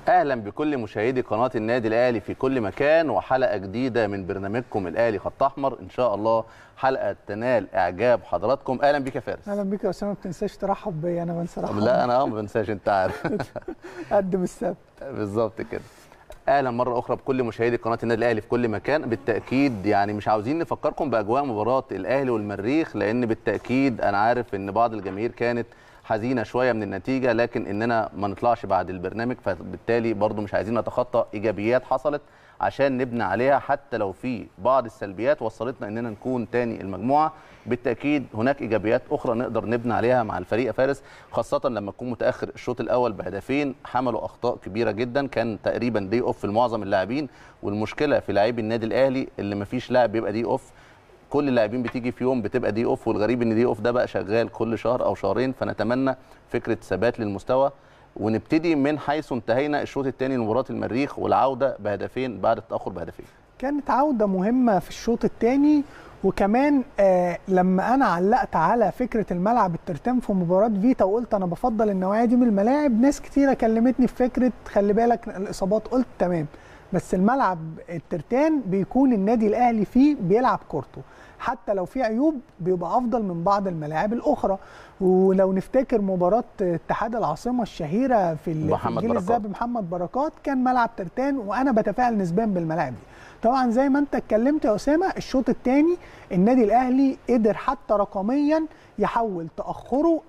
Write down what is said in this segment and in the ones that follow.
اهلا بكل مشاهدي قناه النادي الاهلي في كل مكان وحلقه جديده من برنامجكم الاهلي خط احمر ان شاء الله حلقه تنال اعجاب حضراتكم اهلا بك يا فارس اهلا بيك يا اسامه ما تنساش ترحب بيا انا بنسى ارحب لا انا اه ما بنساش انت عارف قدم السبت بالظبط كده اهلا مره اخرى بكل مشاهدي قناه النادي الاهلي في كل مكان بالتاكيد يعني مش عاوزين نفكركم باجواء مباراه الاهلي والمريخ لان بالتاكيد انا عارف ان بعض الجماهير كانت حزينه شويه من النتيجه لكن اننا ما نطلعش بعد البرنامج فبالتالي برضو مش عايزين نتخطى ايجابيات حصلت عشان نبني عليها حتى لو في بعض السلبيات وصلتنا اننا نكون تاني المجموعه بالتاكيد هناك ايجابيات اخرى نقدر نبني عليها مع الفريق يا فارس خاصه لما تكون متاخر الشوط الاول بهدفين حملوا اخطاء كبيره جدا كان تقريبا دي اوف لمعظم اللاعبين والمشكله في لاعبي النادي الاهلي اللي ما فيش لاعب بيبقى دي اوف كل اللاعبين بتيجي في يوم بتبقى دي اوف والغريب ان دي اوف ده بقى شغال كل شهر او شهرين فنتمنى فكره ثبات للمستوى ونبتدي من حيث انتهينا الشوط الثاني لمباراه المريخ والعوده بهدفين بعد التاخر بهدفين كانت عوده مهمه في الشوط الثاني وكمان آه لما انا علقت على فكره الملعب الترتان في مباراه فيتا وقلت انا بفضل النوعيه دي من الملاعب ناس كتيره كلمتني في فكره خلي بالك الاصابات قلت تمام بس الملعب الترتان بيكون النادي الاهلي فيه بيلعب كورته حتى لو في عيوب بيبقى افضل من بعض الملاعب الاخرى ولو نفتكر مباراه اتحاد العاصمه الشهيره في الجيل الذهبي محمد بركات كان ملعب ترتان وانا بتفائل نسبيا بالملاعب دي طبعا زي ما انت اتكلمت يا اسامه الشوط الثاني النادي الاهلي قدر حتى رقميا يحول تاخره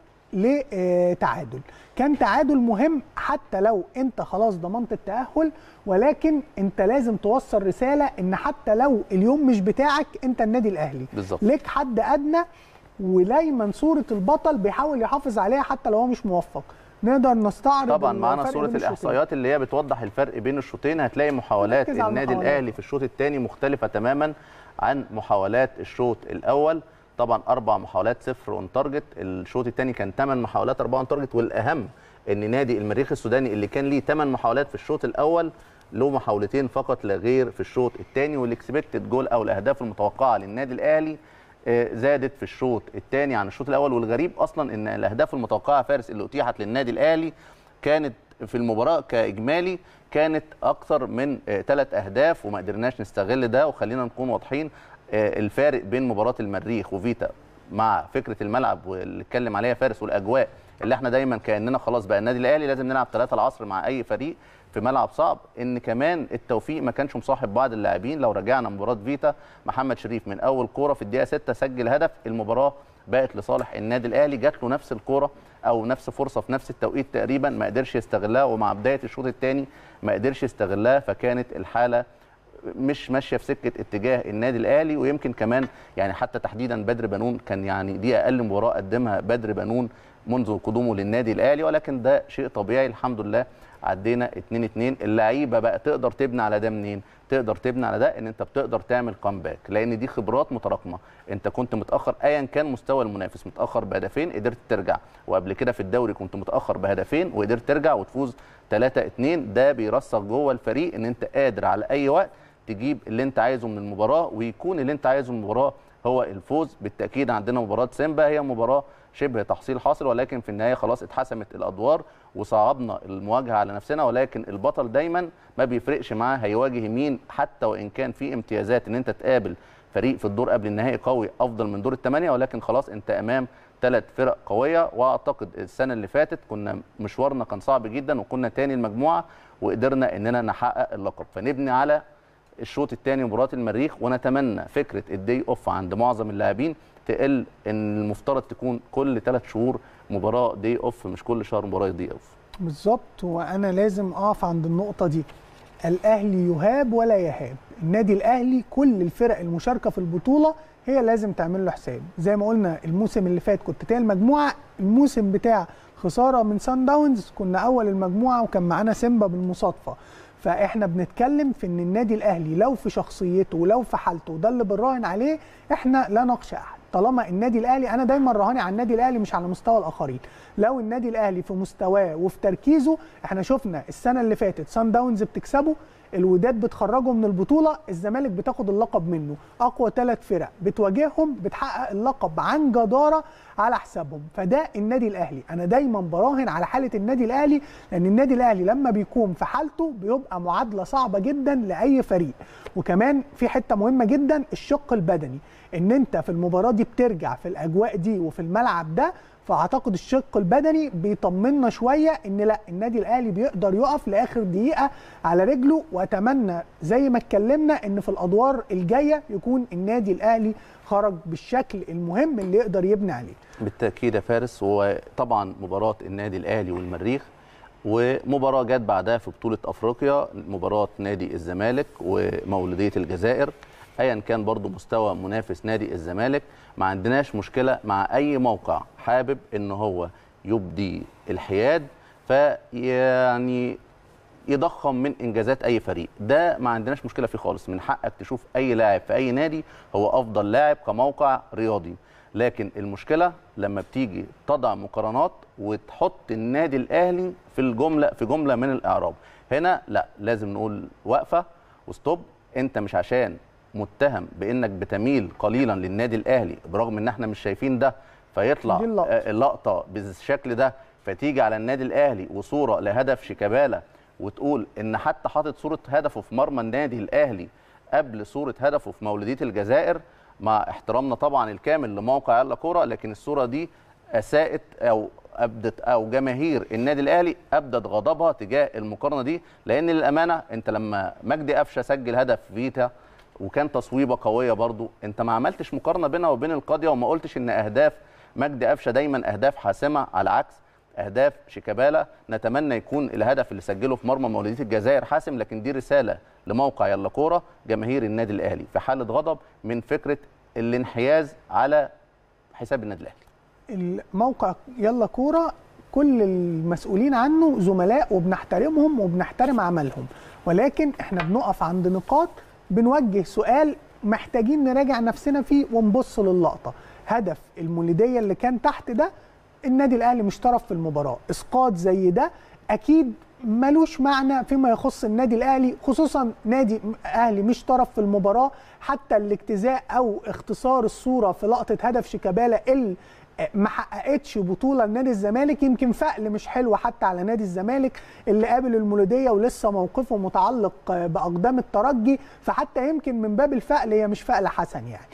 لتعادل كان تعادل مهم حتى لو انت خلاص ضمنت التاهل ولكن انت لازم توصل رساله ان حتى لو اليوم مش بتاعك انت النادي الاهلي بالظبط ليك حد ادنى ودايما صوره البطل بيحاول يحافظ عليها حتى لو هو مش موفق نقدر نستعرض طبعا معانا صوره الاحصائيات اللي هي بتوضح الفرق بين الشوطين هتلاقي محاولات النادي الاهلي في الشوط الثاني مختلفه تماما عن محاولات الشوط الاول طبعا اربع محاولات صفر اون تارجت الشوط الثاني كان ثمان محاولات اربعه اون تارجت والاهم ان نادي المريخ السوداني اللي كان ليه ثمان محاولات في الشوط الاول له محاولتين فقط لا غير في الشوط الثاني والاكسبكتد جول او الاهداف المتوقعه للنادي الاهلي زادت في الشوط الثاني عن الشوط الاول والغريب اصلا ان الاهداف المتوقعه فارس اللي اتيحت للنادي الاهلي كانت في المباراه كاجمالي كانت اكثر من ثلاث اهداف وما قدرناش نستغل ده وخلينا نكون واضحين الفارق بين مباراه المريخ وفيتا مع فكره الملعب واللي اتكلم عليها فارس والاجواء اللي احنا دايما كاننا خلاص بقى النادي الاهلي لازم نلعب 3 العصر مع اي فريق في ملعب صعب ان كمان التوفيق ما كانش مصاحب بعض اللاعبين لو رجعنا مباراه فيتا محمد شريف من اول كوره في الدقيقه 6 سجل هدف المباراه بقت لصالح النادي الاهلي جات له نفس الكوره او نفس فرصه في نفس التوقيت تقريبا ما قدرش يستغلها ومع بدايه الشوط الثاني ما قدرش يستغلها فكانت الحاله مش ماشيه في سكه اتجاه النادي الاهلي ويمكن كمان يعني حتى تحديدا بدر بنون كان يعني دي اقل مباراه قدمها بدر بنون منذ قدومه للنادي الاهلي ولكن ده شيء طبيعي الحمد لله عدينا 2 2 اللعيبه بقى تقدر تبني على ده منين؟ تقدر تبني على ده ان انت بتقدر تعمل كامباك لان دي خبرات متراكمه انت كنت متاخر ايا كان مستوى المنافس متاخر بهدفين قدرت ترجع وقبل كده في الدوري كنت متاخر بهدفين وقدرت ترجع وتفوز 3 2 ده بيرسخ جوه الفريق ان انت قادر على اي وقت تجيب اللي انت عايزه من المباراه ويكون اللي انت عايزه من المباراه هو الفوز بالتاكيد عندنا مباراه سيمبا هي مباراه شبه تحصيل حاصل ولكن في النهايه خلاص اتحسمت الادوار وصعبنا المواجهه على نفسنا ولكن البطل دايما ما بيفرقش معاه هيواجه مين حتى وان كان في امتيازات ان انت تقابل فريق في الدور قبل النهائي قوي افضل من دور الثمانيه ولكن خلاص انت امام ثلاث فرق قويه واعتقد السنه اللي فاتت كنا مشوارنا كان صعب جدا وكنا تاني المجموعه وقدرنا اننا نحقق اللقب فنبني على الشوط الثاني مباراه المريخ ونتمنى فكره الدي اوف عند معظم اللاعبين تقل ان المفترض تكون كل ثلاث شهور مباراه دي اوف مش كل شهر مباراه دي اوف بالظبط وانا لازم اقف عند النقطه دي الاهلي يهاب ولا يهاب النادي الاهلي كل الفرق المشاركه في البطوله هي لازم تعمل له حساب زي ما قلنا الموسم اللي فات كنت تاني المجموعه الموسم بتاع خساره من سان داونز كنا اول المجموعه وكان معانا سيمبا بالمصادفه فاحنا بنتكلم في ان النادي الاهلي لو في شخصيته ولو في حالته وده اللي بنراهن عليه احنا لا نخشى احد طالما النادي الاهلي انا دايما راهني على النادي الاهلي مش على مستوى الاخرين لو النادي الاهلي في مستواه وفي تركيزه احنا شفنا السنه اللي فاتت سان داونز بتكسبه الوداد بتخرجه من البطوله الزمالك بتاخد اللقب منه اقوى ثلاث فرق بتواجههم بتحقق اللقب عن جداره على حسابهم فده النادي الاهلي انا دايما براهن على حاله النادي الاهلي لان النادي الاهلي لما بيكون في حالته بيبقى معادله صعبه جدا لاي فريق وكمان في حته مهمه جدا الشق البدني ان انت في المباراه دي بترجع في الاجواء دي وفي الملعب ده فاعتقد الشق البدني بيطمنا شويه ان لا النادي الاهلي بيقدر يقف لاخر دقيقه على رجله واتمنى زي ما اتكلمنا ان في الادوار الجايه يكون النادي الاهلي خرج بالشكل المهم اللي يقدر يبني عليه. بالتاكيد يا فارس وطبعا مباراه النادي الاهلي والمريخ ومباراه جت بعدها في بطوله افريقيا مباراه نادي الزمالك ومولوديه الجزائر ايا كان برضو مستوى منافس نادي الزمالك ما عندناش مشكله مع اي موقع حابب ان هو يبدي الحياد فيعني يضخم من انجازات اي فريق ده ما عندناش مشكله فيه خالص من حقك تشوف اي لاعب في اي نادي هو افضل لاعب كموقع رياضي لكن المشكله لما بتيجي تضع مقارنات وتحط النادي الاهلي في الجمله في جمله من الاعراب هنا لا لازم نقول وقفه وستوب انت مش عشان متهم بانك بتميل قليلا للنادي الاهلي برغم ان احنا مش شايفين ده فيطلع دي اللقطة. آه، اللقطه بالشكل ده فتيجي على النادي الاهلي وصوره لهدف شيكابالا وتقول ان حتى حاطط صوره هدفه في مرمى النادي الاهلي قبل صوره هدفه في مولوديه الجزائر مع احترامنا طبعا الكامل لموقع يلا كوره لكن الصوره دي اساءت او ابدت او جماهير النادي الاهلي ابدت غضبها تجاه المقارنه دي لان للامانه انت لما مجدي قفشه سجل هدف فيتا وكان تصويبه قويه برضو انت ما عملتش مقارنه بينها وبين القاضيه وما قلتش ان اهداف مجدي قفشه دايما اهداف حاسمه على عكس اهداف شيكابالا نتمنى يكون الهدف اللي سجله في مرمى مولوديه الجزائر حاسم لكن دي رساله لموقع يلا كوره جماهير النادي الاهلي في حاله غضب من فكره الانحياز على حساب النادي الاهلي الموقع يلا كوره كل المسؤولين عنه زملاء وبنحترمهم وبنحترم عملهم ولكن احنا بنقف عند نقاط بنوجه سؤال محتاجين نراجع نفسنا فيه ونبص للقطه هدف المولوديه اللي كان تحت ده النادي الاهلي مش طرف في المباراه اسقاط زي ده اكيد ملوش معنى فيما يخص النادي الاهلي خصوصا نادي اهلي مش طرف في المباراه حتى الاجتزاء او اختصار الصوره في لقطه هدف شيكابالا اللي ما حققتش بطوله لنادي الزمالك يمكن فقل مش حلو حتى على نادي الزمالك اللي قابل المولوديه ولسه موقفه متعلق باقدام الترجي فحتى يمكن من باب الفقل هي مش فقل حسن يعني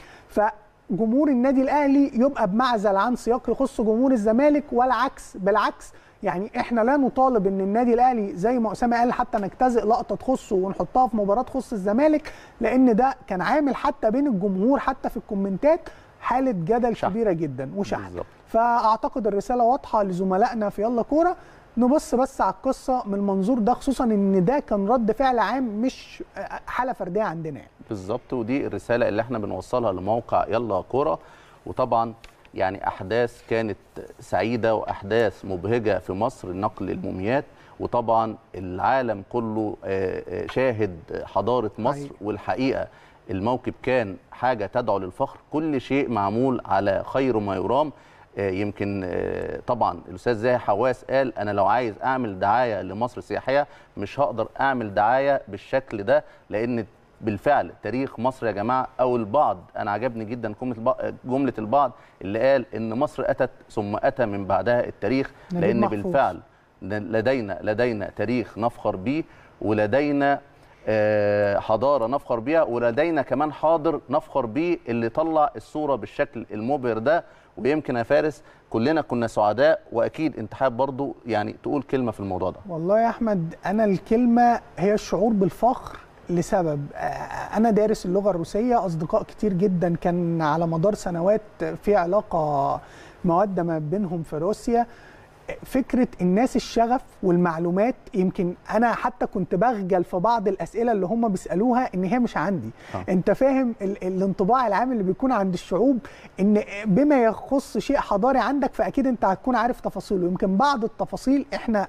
فجمهور النادي الاهلي يبقى بمعزل عن سياق يخص جمهور الزمالك ولا عكس بالعكس يعني احنا لا نطالب ان النادي الاهلي زي ما اسامه قال حتى نجتزئ لقطه تخصه ونحطها في مباراه تخص الزمالك لان ده كان عامل حتى بين الجمهور حتى في الكومنتات حاله جدل شحن. كبيره جدا وشحن بالظبط. فاعتقد الرساله واضحه لزملائنا في يلا كوره نبص بس على القصه من المنظور ده خصوصا ان ده كان رد فعل عام مش حاله فرديه عندنا يعني. بالظبط ودي الرساله اللي احنا بنوصلها لموقع يلا كوره وطبعا يعني احداث كانت سعيده واحداث مبهجه في مصر نقل الموميات وطبعا العالم كله آه، آه، شاهد حضاره مصر حقيقي. والحقيقه الموكب كان حاجه تدعو للفخر كل شيء معمول على خير ما يرام آه، يمكن آه، طبعا الاستاذ زاهي حواس قال انا لو عايز اعمل دعايه لمصر سياحيه مش هقدر اعمل دعايه بالشكل ده لان بالفعل تاريخ مصر يا جماعه او البعض انا عجبني جدا جمله البعض, جملة البعض اللي قال ان مصر اتت ثم اتى من بعدها التاريخ نجيب لان محفوظ. بالفعل لدينا لدينا تاريخ نفخر به ولدينا آه، حضاره نفخر بيها ولدينا كمان حاضر نفخر بيه اللي طلع الصوره بالشكل المبهر ده ويمكن يا فارس كلنا كنا سعداء واكيد انت حابب برضو يعني تقول كلمه في الموضوع ده والله يا احمد انا الكلمه هي الشعور بالفخر لسبب آه، انا دارس اللغه الروسيه اصدقاء كتير جدا كان على مدار سنوات في علاقه موده ما بينهم في روسيا فكره الناس الشغف والمعلومات يمكن انا حتى كنت بخجل في بعض الاسئله اللي هم بيسالوها ان هي مش عندي آه. انت فاهم ال- الانطباع العام اللي بيكون عند الشعوب ان بما يخص شيء حضاري عندك فاكيد انت هتكون عارف تفاصيله يمكن بعض التفاصيل احنا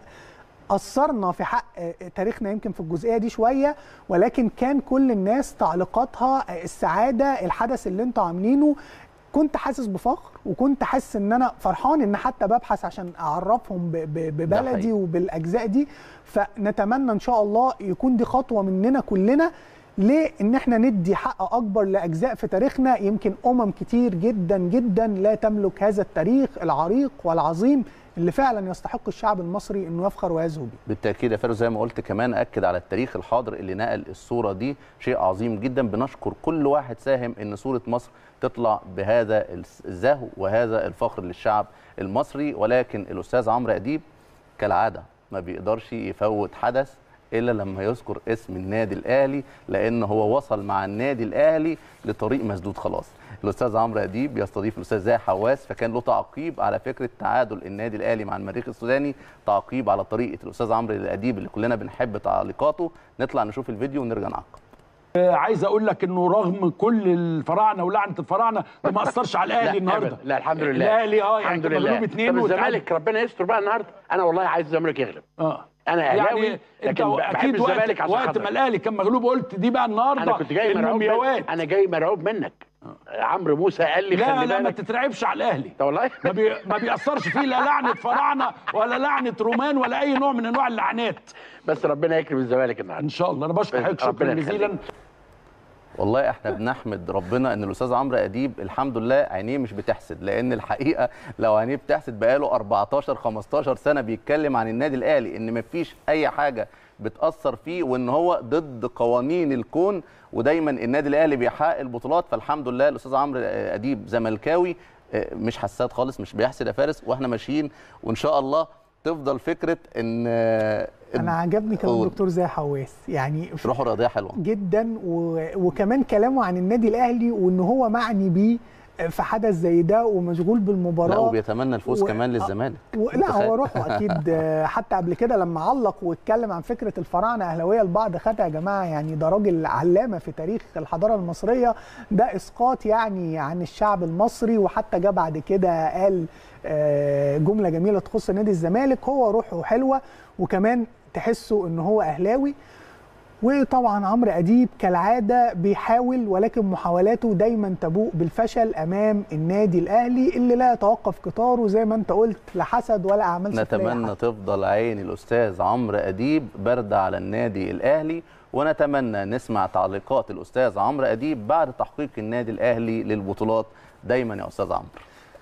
قصرنا في حق تاريخنا يمكن في الجزئيه دي شويه ولكن كان كل الناس تعليقاتها السعاده الحدث اللي انتوا عاملينه كنت حاسس بفخر وكنت حاسس ان انا فرحان ان حتى ببحث عشان اعرفهم ب- ب- ده ببلدي حقيقي. وبالاجزاء دي فنتمنى ان شاء الله يكون دي خطوه مننا كلنا ليه ان احنا ندي حق اكبر لاجزاء في تاريخنا يمكن امم كتير جدا جدا لا تملك هذا التاريخ العريق والعظيم اللي فعلا يستحق الشعب المصري انه يفخر ويزهو بيه بالتاكيد يا فارس زي ما قلت كمان اكد على التاريخ الحاضر اللي نقل الصوره دي شيء عظيم جدا بنشكر كل واحد ساهم ان صوره مصر تطلع بهذا الزهو وهذا الفخر للشعب المصري ولكن الاستاذ عمرو اديب كالعاده ما بيقدرش يفوت حدث الا لما يذكر اسم النادي الاهلي لان هو وصل مع النادي الاهلي لطريق مسدود خلاص الاستاذ عمرو اديب يستضيف الاستاذ زاهي حواس فكان له تعقيب على فكره تعادل النادي الاهلي مع المريخ السوداني تعقيب على طريقه الاستاذ عمرو الاديب اللي كلنا بنحب تعليقاته نطلع نشوف الفيديو ونرجع نعقب آه، عايز اقول لك انه رغم كل الفراعنه ولعنه الفراعنه ده ما اثرش على الاهلي لا النهارده أبدا. لا الحمد لله الاهلي اه يعني الحمد كان مغلوب لله اثنين طب وتعادل. الزمالك ربنا يستر بقى النهارده انا والله عايز الزمالك يغلب اه انا اهلاوي يعني انت لكن بحب اكيد الزمالك وقت, عشان وقت خاطر. ما الاهلي كان مغلوب قلت دي بقى النهارده انا كنت جاي مرعوب المومياوات. من... انا جاي مرعوب منك عمرو موسى قال لي لا خلي لا ما بالك تترعبش على الاهلي ده والله ما, بي... ما بيأثرش فيه لا لعنه فراعنه ولا لعنه رومان ولا اي نوع من انواع اللعنات بس ربنا يكرم الزمالك النهارده ان شاء الله انا بشكر حضرتك شكرا ربنا جزيلا يخليك. والله احنا بنحمد ربنا ان الاستاذ عمرو اديب الحمد لله عينيه مش بتحسد لان الحقيقه لو عينيه بتحسد بقاله 14 15 سنه بيتكلم عن النادي الاهلي ان مفيش اي حاجه بتاثر فيه وان هو ضد قوانين الكون ودايما النادي الاهلي بيحقق البطولات فالحمد لله الاستاذ عمرو اديب زملكاوي اه، مش حساد خالص مش بيحسد يا فارس واحنا ماشيين وان شاء الله تفضل فكره ان اه، انا عجبني كلام قول. الدكتور زاهي حواس يعني روحه رياضيه حلوه جدا و... وكمان كلامه عن النادي الاهلي وان هو معني بيه في حدث زي ده ومشغول بالمباراه لا وبيتمنى الفوز و- كمان للزمالك و... لا متخيل؟ هو روحه اكيد آه، حتى قبل كده لما علق واتكلم عن فكره الفراعنه اهلاويه البعض خدها يا جماعه يعني ده راجل علامه في تاريخ الحضاره المصريه ده اسقاط يعني عن الشعب المصري وحتى جه بعد كده قال آه، جمله جميله تخص نادي الزمالك هو روحه حلوه وكمان تحسه ان هو اهلاوي وطبعا عمرو اديب كالعاده بيحاول ولكن محاولاته دايما تبوء بالفشل امام النادي الاهلي اللي لا يتوقف قطاره زي ما انت قلت لا حسد ولا اعمال سفلية نتمنى حتى. تفضل عين الاستاذ عمرو اديب بارده على النادي الاهلي ونتمنى نسمع تعليقات الاستاذ عمرو اديب بعد تحقيق النادي الاهلي للبطولات دايما يا استاذ عمرو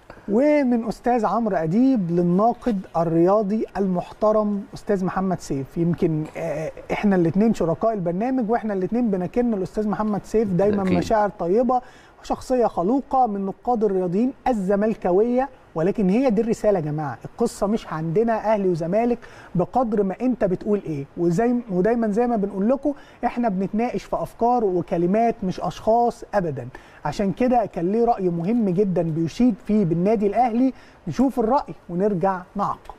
ومن استاذ عمرو اديب للناقد الرياضي المحترم استاذ محمد سيف يمكن آه، احنا الاثنين شركاء البرنامج واحنا الاثنين بنكن الاستاذ محمد سيف دايما أكيد. مشاعر طيبه وشخصيه خلوقه من نقاد الرياضيين الزملكاويه ولكن هي دي الرساله يا جماعه القصه مش عندنا اهلي وزمالك بقدر ما انت بتقول ايه وزي ودايما زي ما بنقول لكم احنا بنتناقش في افكار وكلمات مش اشخاص ابدا عشان كده كان ليه راي مهم جدا بيشيد فيه بالنادي الاهلي نشوف الراي ونرجع نعقب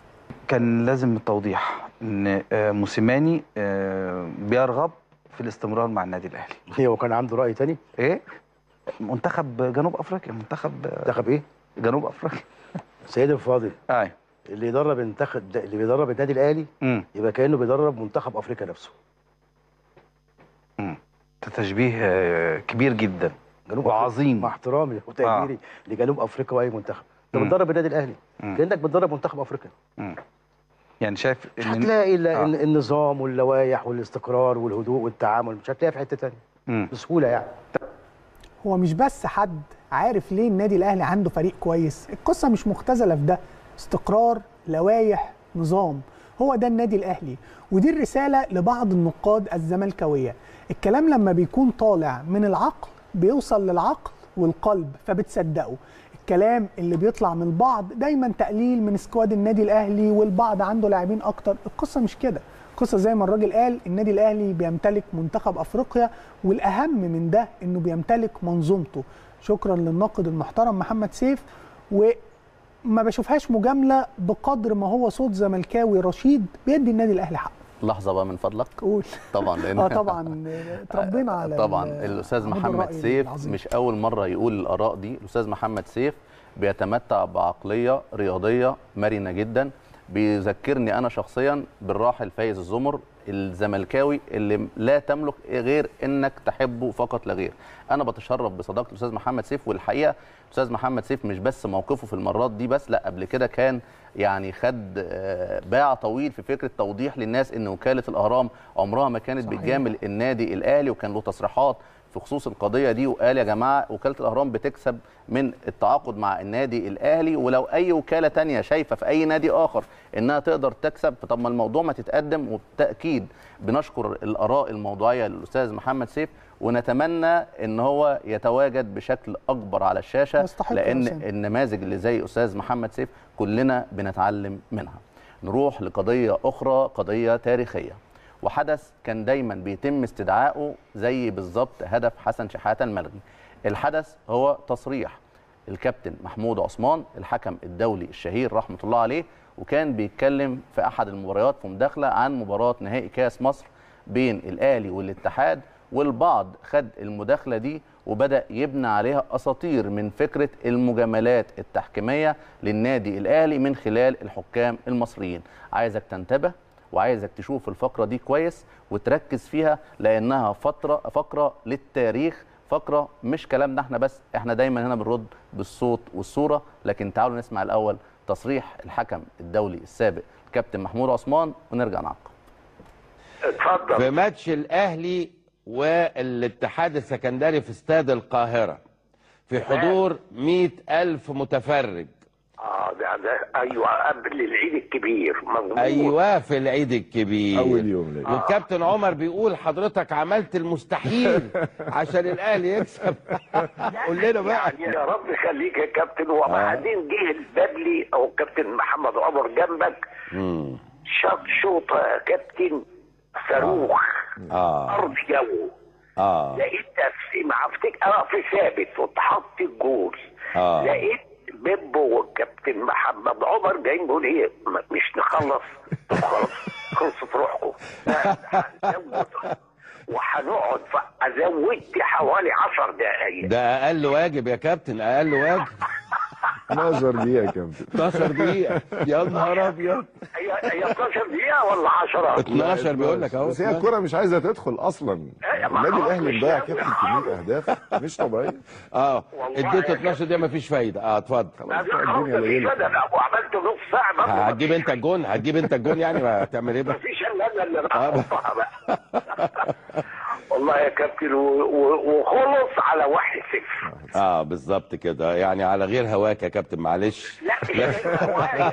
كان لازم التوضيح ان آه، موسيماني آه، بيرغب في الاستمرار مع النادي الاهلي هي وكان عنده راي تاني ايه منتخب جنوب افريقيا منتخب آه، منتخب ايه؟ جنوب افريقيا سيدي الفاضل ايوه اللي يدرب منتخب اللي بيدرب النادي الاهلي امم يبقى كانه بيدرب منتخب افريقيا نفسه ده تشبيه آه، كبير جدا جنوب وعظيم. مع احترامي وتقديري لجنوب افريقيا واي منتخب انت مم. بتدرب النادي الاهلي مم. كانك بتدرب منتخب افريقيا يعني شايف مش ان هتلاقي الا آه. إن النظام واللوائح والاستقرار والهدوء والتعامل مش هتلاقيها في حته تانيه مم. بسهوله يعني هو مش بس حد عارف ليه النادي الاهلي عنده فريق كويس القصه مش مختزله في ده استقرار لوائح نظام هو ده النادي الاهلي ودي الرساله لبعض النقاد الزملكاويه الكلام لما بيكون طالع من العقل بيوصل للعقل والقلب فبتصدقه الكلام اللي بيطلع من البعض دايما تقليل من سكواد النادي الاهلي والبعض عنده لاعبين اكتر القصه مش كده القصه زي ما الراجل قال النادي الاهلي بيمتلك منتخب افريقيا والاهم من ده انه بيمتلك منظومته شكرا للناقد المحترم محمد سيف وما بشوفهاش مجامله بقدر ما هو صوت زملكاوي رشيد بيدي النادي الاهلي حقه لحظه بقى من فضلك قول طبعا لان اه طبعا اتربينا على طبعا ال- الاستاذ عمود محمد الرأي سيف العظيم. مش اول مره يقول الاراء دي الاستاذ محمد سيف بيتمتع بعقليه رياضيه مرنه جدا بيذكرني انا شخصيا بالراحل فايز الزمر الزملكاوي اللي لا تملك غير انك تحبه فقط لا غير انا بتشرف بصداقه الاستاذ محمد سيف والحقيقه الاستاذ محمد سيف مش بس موقفه في المرات دي بس لا قبل كده كان يعني خد آه، باع طويل في فكره توضيح للناس ان وكاله الاهرام عمرها ما كانت بتجامل النادي الاهلي وكان له تصريحات في خصوص القضيه دي وقال يا جماعه وكاله الاهرام بتكسب من التعاقد مع النادي الاهلي ولو اي وكاله تانية شايفه في اي نادي اخر انها تقدر تكسب طب ما الموضوع ما تتقدم وبالتاكيد بنشكر الاراء الموضوعيه للاستاذ محمد سيف ونتمنى ان هو يتواجد بشكل اكبر على الشاشه يستحق يا لان أسامة. النماذج اللي زي استاذ محمد سيف كلنا بنتعلم منها نروح لقضيه اخرى قضيه تاريخيه وحدث كان دايما بيتم استدعائه زي بالظبط هدف حسن شحاته الملغي الحدث هو تصريح الكابتن محمود عثمان الحكم الدولي الشهير رحمه الله عليه وكان بيتكلم في احد المباريات في مداخله عن مباراه نهائي كاس مصر بين الاهلي والاتحاد والبعض خد المداخله دي وبدا يبنى عليها اساطير من فكره المجاملات التحكيميه للنادي الاهلي من خلال الحكام المصريين عايزك تنتبه وعايزك تشوف الفقره دي كويس وتركز فيها لانها فتره فقره للتاريخ فقره مش كلامنا احنا بس احنا دايما هنا بنرد بالصوت والصوره لكن تعالوا نسمع الاول تصريح الحكم الدولي السابق الكابتن محمود عثمان ونرجع نعقب اتفضل في ماتش الاهلي والاتحاد السكندري في استاد القاهره في حضور مئة ألف متفرج اه ده ده ايوه قبل العيد الكبير مظبوط ايوه في العيد الكبير اول يوم ليه. والكابتن عمر بيقول حضرتك عملت المستحيل عشان الاهلي يكسب قول لنا بقى يعني يا رب يخليك يا كابتن وبعدين جه البدلي او الكابتن محمد عمر جنبك مم. شاط شوطه يا كابتن صاروخ اه ارض جو اه لقيت نفسي مع افتك انا في ثابت واتحط الجول آه. لقيت بيبو والكابتن محمد عمر جايين بيقول ايه ما- مش نخلص طب خلاص خلصت روحكم لا، هنزود. وهنقعد فزودت حوالي 10 دقايق ده اقل واجب يا كابتن اقل واجب 12 دقيقة يا كابتن 12 دقيقه يا نهار ابيض هي هي 12 دقيقة ولا 10 12 بيقول لك اهو بس هي الكرة مش عايزة تدخل أصلا إيه، ما النادي خلاص الأهلي مش مضيع قوي كابتن خالص. كمية أهداف مش طبيعية اه والله اديته يا 12 دقيقه مفيش فايده اه اتفضل ما في الدنيا خلاص مفيش ليلة. بدل ابو عملت نص ساعة برضه هتجيب انت الجون هتجيب انت الجون يعني هتعمل ايه بقى مفيش الا انا اللي راح احطها بقى والله يا كابتن و- و- وخلص على واحد صفر اه بالظبط كده يعني على غير هواك يا كابتن معلش لا مش هواية.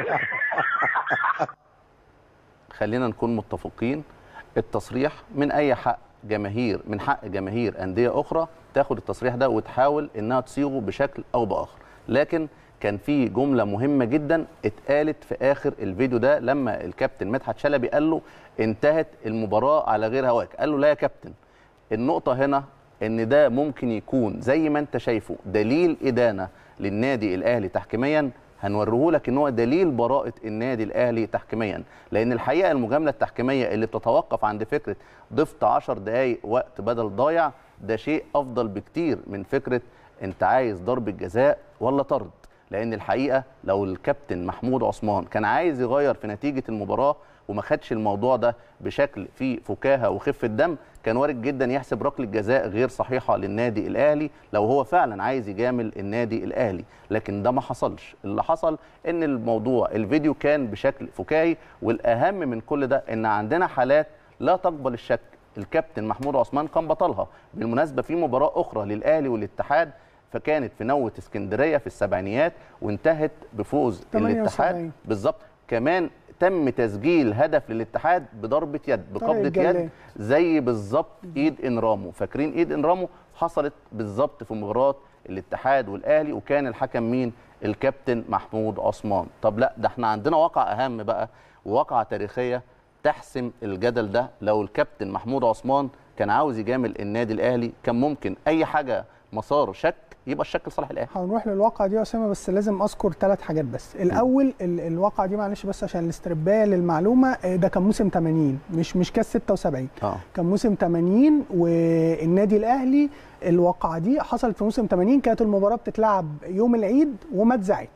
خلينا نكون متفقين التصريح من اي حق جماهير من حق جماهير انديه اخرى تاخد التصريح ده وتحاول انها تصيغه بشكل او باخر لكن كان في جمله مهمه جدا اتقالت في اخر الفيديو ده لما الكابتن مدحت شلبي قال له انتهت المباراه على غير هواك قال له لا يا كابتن النقطة هنا إن ده ممكن يكون زي ما أنت شايفه دليل إدانة للنادي الأهلي تحكيميا هنوريه لك إن هو دليل براءة النادي الأهلي تحكيميا لأن الحقيقة المجاملة التحكيمية اللي بتتوقف عند فكرة ضفت 10 دقايق وقت بدل ضايع ده شيء أفضل بكتير من فكرة أنت عايز ضربة جزاء ولا طرد لان الحقيقه لو الكابتن محمود عثمان كان عايز يغير في نتيجه المباراه وما خدش الموضوع ده بشكل فيه فكاهه وخفه دم كان وارد جدا يحسب ركله جزاء غير صحيحه للنادي الاهلي لو هو فعلا عايز يجامل النادي الاهلي لكن ده ما حصلش اللي حصل ان الموضوع الفيديو كان بشكل فكاهي والاهم من كل ده ان عندنا حالات لا تقبل الشك الكابتن محمود عثمان كان بطلها بالمناسبه في مباراه اخرى للاهلي والاتحاد فكانت في نوة اسكندريه في السبعينيات وانتهت بفوز 78. الاتحاد بالظبط كمان تم تسجيل هدف للاتحاد بضربه يد بقبضه الجلاد. يد زي بالظبط ايد انرامو فاكرين ايد انرامو حصلت بالظبط في مباراه الاتحاد والاهلي وكان الحكم مين الكابتن محمود عثمان طب لا ده احنا عندنا واقع اهم بقى وواقعه تاريخيه تحسم الجدل ده لو الكابتن محمود عثمان كان عاوز يجامل النادي الاهلي كان ممكن اي حاجه مسار شك يبقى الشك لصالح الاهلي هنروح للواقعة دي يا اسامه بس لازم اذكر ثلاث حاجات بس الاول ال- الواقعة دي معلش بس عشان الاستربايه للمعلومه آه، ده كان موسم 80 مش مش كاس 76 اه كان موسم 80 والنادي الاهلي الواقعة دي حصلت في موسم 80 كانت المباراه بتتلعب يوم العيد وما اتذاعتش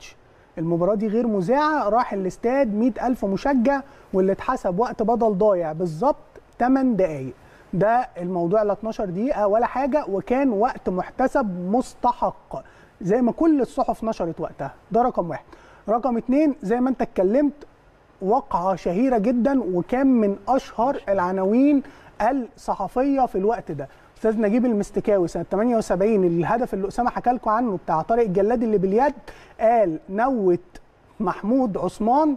المباراه دي غير مذاعه راح الاستاد 100000 مشجع واللي اتحسب وقت بدل ضايع بالظبط 8 دقائق ده الموضوع لا 12 دقيقه ولا حاجه وكان وقت محتسب مستحق زي ما كل الصحف نشرت وقتها ده رقم واحد رقم اتنين زي ما انت اتكلمت وقعة شهيرة جدا وكان من أشهر العناوين الصحفية في الوقت ده أستاذ نجيب المستكاوي سنة 78 الهدف اللي أسامة حكى لكم عنه بتاع طارق الجلاد اللي باليد قال نوت محمود عثمان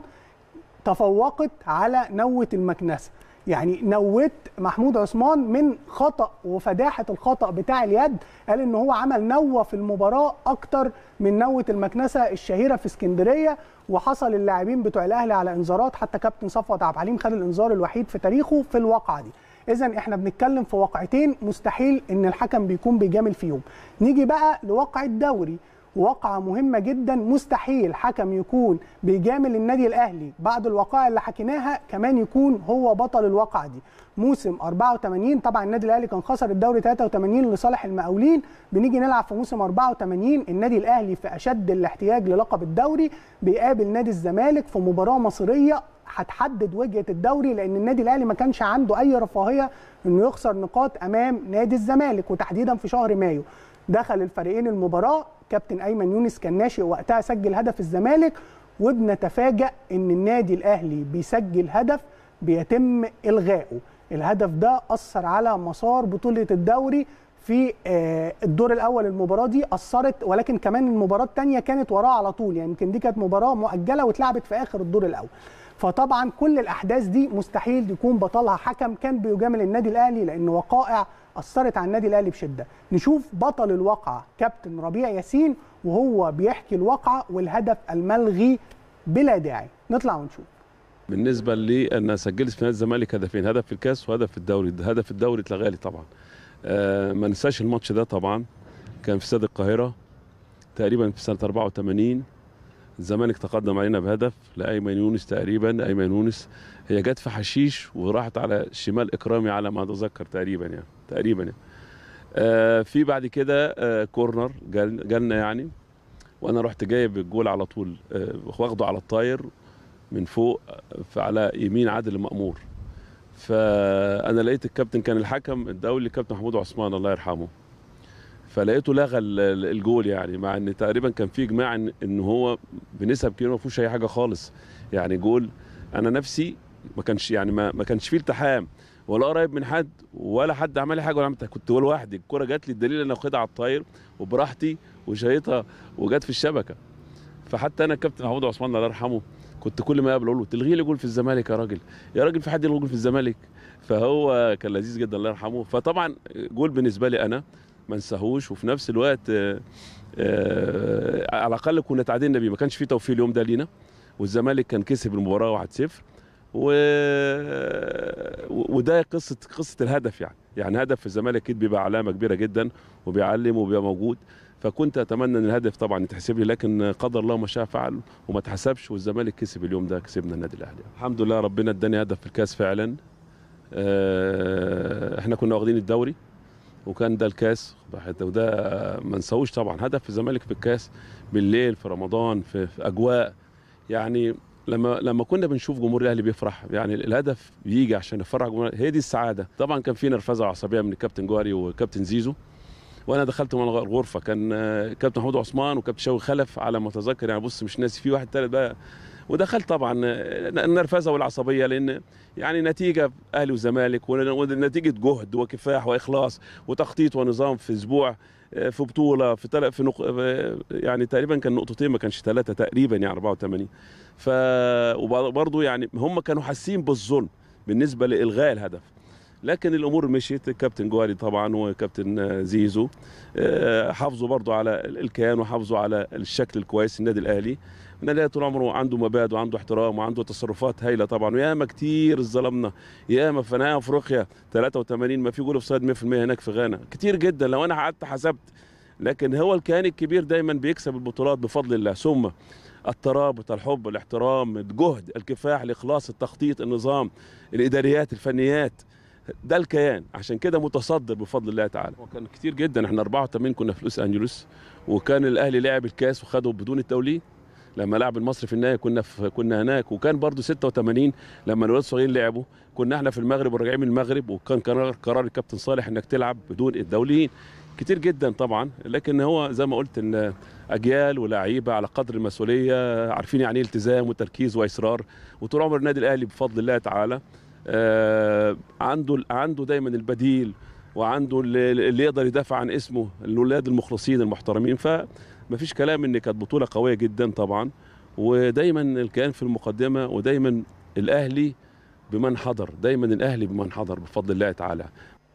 تفوقت على نوة المكنسة يعني نوت محمود عثمان من خطأ وفداحة الخطأ بتاع اليد قال ان هو عمل نوة في المباراة اكتر من نوة المكنسة الشهيرة في اسكندرية وحصل اللاعبين بتوع الاهلي على انذارات حتى كابتن صفوت عبد الحليم خد الانذار الوحيد في تاريخه في الواقعة دي اذا احنا بنتكلم في واقعتين مستحيل ان الحكم بيكون بيجامل فيهم نيجي بقى لواقع الدوري واقعة مهمة جدا مستحيل حكم يكون بيجامل النادي الأهلي بعد الوقائع اللي حكيناها كمان يكون هو بطل الواقعة دي موسم 84 طبعا النادي الأهلي كان خسر الدوري 83 لصالح المقاولين بنيجي نلعب في موسم 84 النادي الأهلي في أشد الاحتياج للقب الدوري بيقابل نادي الزمالك في مباراة مصرية هتحدد وجهة الدوري لأن النادي الأهلي ما كانش عنده أي رفاهية إنه يخسر نقاط أمام نادي الزمالك وتحديدا في شهر مايو دخل الفريقين المباراة كابتن ايمن يونس كان ناشئ وقتها سجل هدف الزمالك وبنتفاجأ ان النادي الاهلي بيسجل هدف بيتم الغائه الهدف ده اثر على مسار بطوله الدوري في آه، الدور الاول المباراه دي اثرت ولكن كمان المباراه الثانيه كانت وراها على طول يعني يمكن دي كانت مباراه مؤجله واتلعبت في اخر الدور الاول فطبعا كل الاحداث دي مستحيل يكون بطلها حكم كان بيجامل النادي الاهلي لان وقائع اثرت على النادي الاهلي بشده نشوف بطل الواقعه كابتن ربيع ياسين وهو بيحكي الواقعه والهدف الملغي بلا داعي نطلع ونشوف بالنسبه لي انا سجلت في نادي الزمالك هدفين هدف في الكاس وهدف في الدوري هدف الدوري اتلغى لي طبعا آه ما ننساش الماتش ده طبعا كان في استاد القاهره تقريبا في سنه 84 الزمالك تقدم علينا بهدف لايمن يونس تقريبا ايمن يونس هي جت في حشيش وراحت على شمال اكرامي على ما اتذكر تقريبا يعني تقريبا يعني. آه في بعد كده آه كورنر جال- جالنا يعني وانا رحت جايب الجول على طول آه واخده على الطاير من فوق آه، على يمين عادل مأمور فانا لقيت الكابتن كان الحكم الدولي كابتن محمود عثمان الله يرحمه فلقيته لغى ال- ال- الجول يعني مع ان تقريبا كان في اجماع ان ان هو بنسب كبيره ما فيهوش اي حاجه خالص يعني جول انا نفسي ما كانش يعني ما, ما كانش فيه التحام ولا قريب من حد ولا حد عمل لي حاجه ولا عملت كنت لوحدي الكره جات لي الدليل ان انا واخدها على الطاير وبراحتي وشايطها وجت في الشبكه فحتى انا الكابتن محمود عثمان الله يرحمه كنت كل ما اقابله اقول له تلغي لي جول في الزمالك يا راجل يا راجل في حد يلغي جول في الزمالك فهو كان لذيذ جدا الله يرحمه فطبعا جول بالنسبه لي انا ما انساهوش وفي نفس الوقت آه، آه، على الاقل كنا تعادلنا بيه ما كانش في توفيق اليوم ده لينا والزمالك كان كسب المباراه 1-0 و... وده قصه قصه الهدف يعني يعني هدف في الزمالك اكيد بيبقى علامه كبيره جدا وبيعلم وبيبقى موجود فكنت اتمنى ان الهدف طبعا يتحسب لي لكن قدر الله ما شاء فعل وما اتحسبش والزمالك كسب اليوم ده كسبنا النادي الاهلي الحمد لله ربنا اداني هدف في الكاس فعلا آه، احنا كنا واخدين الدوري وكان ده الكاس وده ما نساوش طبعا هدف في الزمالك في الكاس بالليل في رمضان في, في اجواء يعني لما لما كنا بنشوف جمهور الاهلي بيفرح يعني الهدف بيجي عشان يفرح جمهور هي دي السعاده طبعا كان في نرفزه عصبيه من الكابتن جوهري وكابتن زيزو وانا دخلت من الغرفه كان آه، كابتن محمود عثمان وكابتن شوقي خلف على ما اتذكر يعني بص مش ناسي في واحد ثالث بقى ودخلت طبعا آه، النرفزه والعصبيه لان يعني نتيجه اهلي وزمالك ونتيجه جهد وكفاح واخلاص وتخطيط ونظام في اسبوع آه، في بطوله في تل... في نق... آه، يعني تقريبا كان نقطتين ما كانش ثلاثه تقريبا يعني 84 ف وبرضه يعني هم كانوا حاسين بالظلم بالنسبه لالغاء الهدف لكن الامور مشيت الكابتن جواري طبعا وكابتن آه، زيزو آه، حافظوا برضو على الكيان وحافظوا على الشكل الكويس النادي الاهلي النادي الاهلي طول عمره عنده مبادئ وعنده احترام وعنده تصرفات هايله طبعا وياما كتير ظلمنا ياما في نهائي افريقيا 83 ما في جول اوف سايد 100% هناك في غانا كتير جدا لو انا قعدت حسبت لكن هو الكيان الكبير دايما بيكسب البطولات بفضل الله ثم الترابط الحب الاحترام الجهد الكفاح الاخلاص التخطيط النظام الاداريات الفنيات ده الكيان عشان كده متصدر بفضل الله تعالى وكان كتير جدا احنا 84 كنا في لوس انجلوس وكان الاهلي لعب الكاس وخده بدون التوليه لما لعب المصري في النهائي كنا في كنا هناك وكان برضو 86 لما الولاد الصغيرين لعبوا كنا احنا في المغرب وراجعين من المغرب وكان قرار قرار الكابتن صالح انك تلعب بدون الدوليين كتير جدا طبعا لكن هو زي ما قلت ان اجيال ولاعيبه على قدر المسؤوليه عارفين يعني ايه التزام وتركيز واصرار وطول عمر النادي الاهلي بفضل الله تعالى آه عنده عنده دايما البديل وعنده اللي اللي يقدر يدافع عن اسمه الاولاد المخلصين المحترمين فما فيش كلام ان كانت بطوله قويه جدا طبعا ودايما الكيان في المقدمه ودايما الاهلي بمن حضر دايما الاهلي بمن حضر بفضل الله تعالى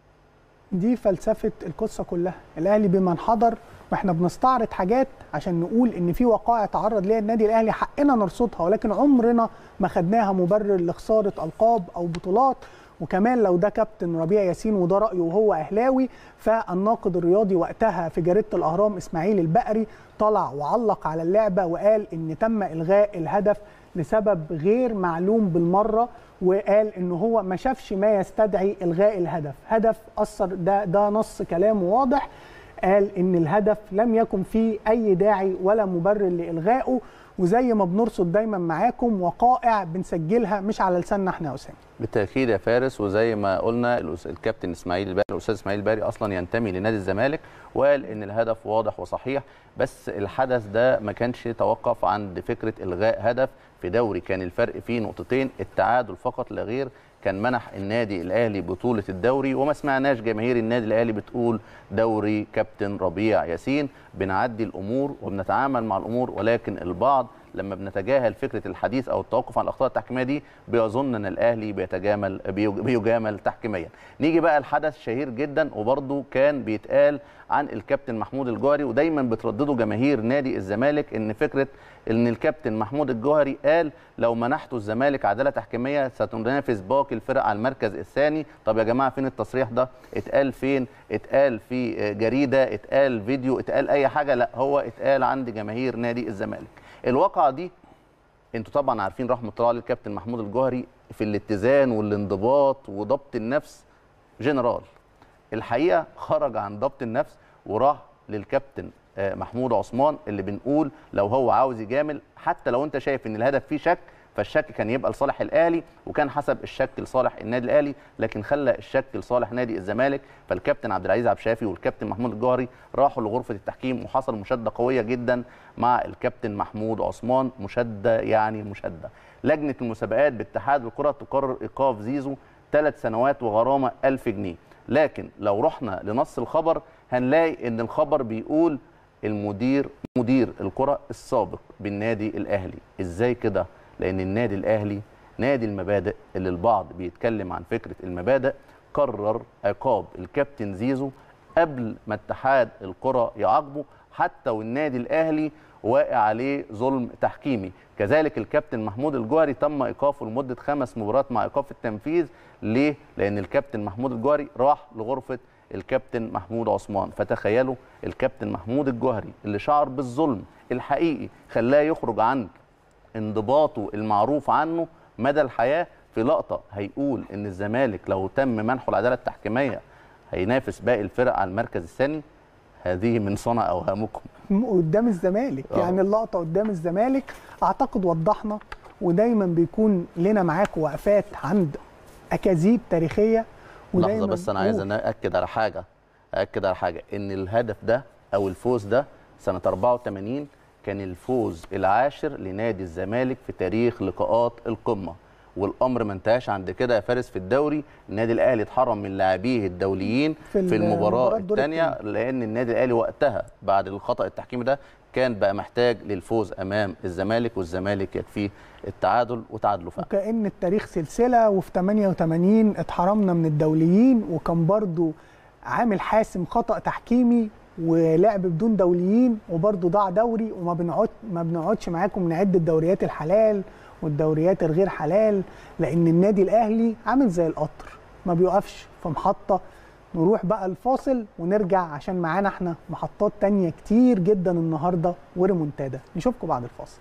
دي فلسفه القصه كلها الاهلي بمن حضر واحنا بنستعرض حاجات عشان نقول ان في وقائع تعرض ليها النادي الاهلي حقنا نرصدها ولكن عمرنا ما خدناها مبرر لخساره القاب او بطولات وكمان لو ده كابتن ربيع ياسين وده رايه وهو اهلاوي فالناقد الرياضي وقتها في جريده الاهرام اسماعيل البقري طلع وعلق على اللعبه وقال ان تم الغاء الهدف لسبب غير معلوم بالمره وقال ان هو ما شافش ما يستدعي الغاء الهدف هدف اثر ده ده نص كلامه واضح قال ان الهدف لم يكن فيه اي داعي ولا مبرر لالغائه وزي ما بنرصد دايما معاكم وقائع بنسجلها مش على لساننا احنا يا اسامه بالتاكيد يا فارس وزي ما قلنا الأس- الكابتن اسماعيل الباري الاستاذ اسماعيل الباري اصلا ينتمي لنادي الزمالك وقال ان الهدف واضح وصحيح بس الحدث ده ما كانش يتوقف عند فكره الغاء هدف في دوري كان الفرق فيه نقطتين التعادل فقط لا غير كان منح النادي الاهلي بطوله الدوري وما سمعناش جماهير النادي الاهلي بتقول دوري كابتن ربيع ياسين بنعدي الامور وبنتعامل مع الامور ولكن البعض لما بنتجاهل فكره الحديث او التوقف عن الاخطاء التحكيميه دي بيظن ان الاهلي بيتجامل بيج- بيجامل تحكيميا نيجي بقى الحدث شهير جدا وبرده كان بيتقال عن الكابتن محمود الجوهري ودايما بتردده جماهير نادي الزمالك ان فكره ان الكابتن محمود الجوهري قال لو منحته الزمالك عداله تحكيميه ستنافس باقي الفرق على المركز الثاني طب يا جماعه فين التصريح ده اتقال فين اتقال في جريده اتقال فيديو اتقال اي حاجه لا هو اتقال عند جماهير نادي الزمالك الواقعه دي انتوا طبعا عارفين رحمه الله عليه الكابتن محمود الجوهري في الاتزان والانضباط وضبط النفس جنرال الحقيقه خرج عن ضبط النفس وراح للكابتن آه، محمود عثمان اللي بنقول لو هو عاوز يجامل حتى لو انت شايف ان الهدف فيه شك فالشك كان يبقى لصالح الاهلي وكان حسب الشك لصالح النادي الاهلي لكن خلى الشك لصالح نادي الزمالك فالكابتن عبد العزيز عبد الشافي والكابتن محمود الجوهري راحوا لغرفه التحكيم وحصل مشاده قويه جدا مع الكابتن محمود عثمان مشاده يعني مشاده لجنه المسابقات باتحاد الكره تقرر ايقاف زيزو ثلاث سنوات وغرامه 1000 جنيه لكن لو رحنا لنص الخبر هنلاقي ان الخبر بيقول المدير مدير الكره السابق بالنادي الاهلي ازاي كده لان النادي الاهلي نادي المبادئ اللي البعض بيتكلم عن فكره المبادئ قرر عقاب الكابتن زيزو قبل ما اتحاد الكره يعاقبه حتى والنادي الاهلي واقع عليه ظلم تحكيمي كذلك الكابتن محمود الجوهري تم ايقافه لمده خمس مباريات مع ايقاف التنفيذ ليه لان الكابتن محمود الجوهري راح لغرفه الكابتن محمود عثمان فتخيلوا الكابتن محمود الجوهري اللي شعر بالظلم الحقيقي خلاه يخرج عن انضباطه المعروف عنه مدى الحياه في لقطه هيقول ان الزمالك لو تم منحه العداله التحكيميه هينافس باقي الفرق على المركز الثاني هذه من صنع اوهامكم م- قدام الزمالك آه. يعني اللقطه قدام الزمالك اعتقد وضحنا ودايما بيكون لنا معاكم وقفات عند اكاذيب تاريخيه لحظه بس انا عايز قول. اكد على حاجه اكد على حاجه ان الهدف ده او الفوز ده سنه 84 كان الفوز العاشر لنادي الزمالك في تاريخ لقاءات القمه والامر ما انتهاش عند كده يا فارس في الدوري النادي الاهلي اتحرم من لاعبيه الدوليين في في, المباراة المباراه الدور الثانيه لان النادي الاهلي وقتها بعد الخطا التحكيمي ده كان بقى محتاج للفوز امام الزمالك والزمالك يكفيه التعادل وتعادلوا فعلا وكأن التاريخ سلسلة وفي 88 اتحرمنا من الدوليين وكان برضو عامل حاسم خطأ تحكيمي ولعب بدون دوليين وبرضو ضاع دوري وما بنقعد ما بنقعدش معاكم نعد الدوريات الحلال والدوريات الغير حلال لأن النادي الأهلي عامل زي القطر ما بيوقفش في محطة نروح بقى الفاصل ونرجع عشان معانا احنا محطات تانية كتير جدا النهاردة وريمونتادا نشوفكم بعد الفاصل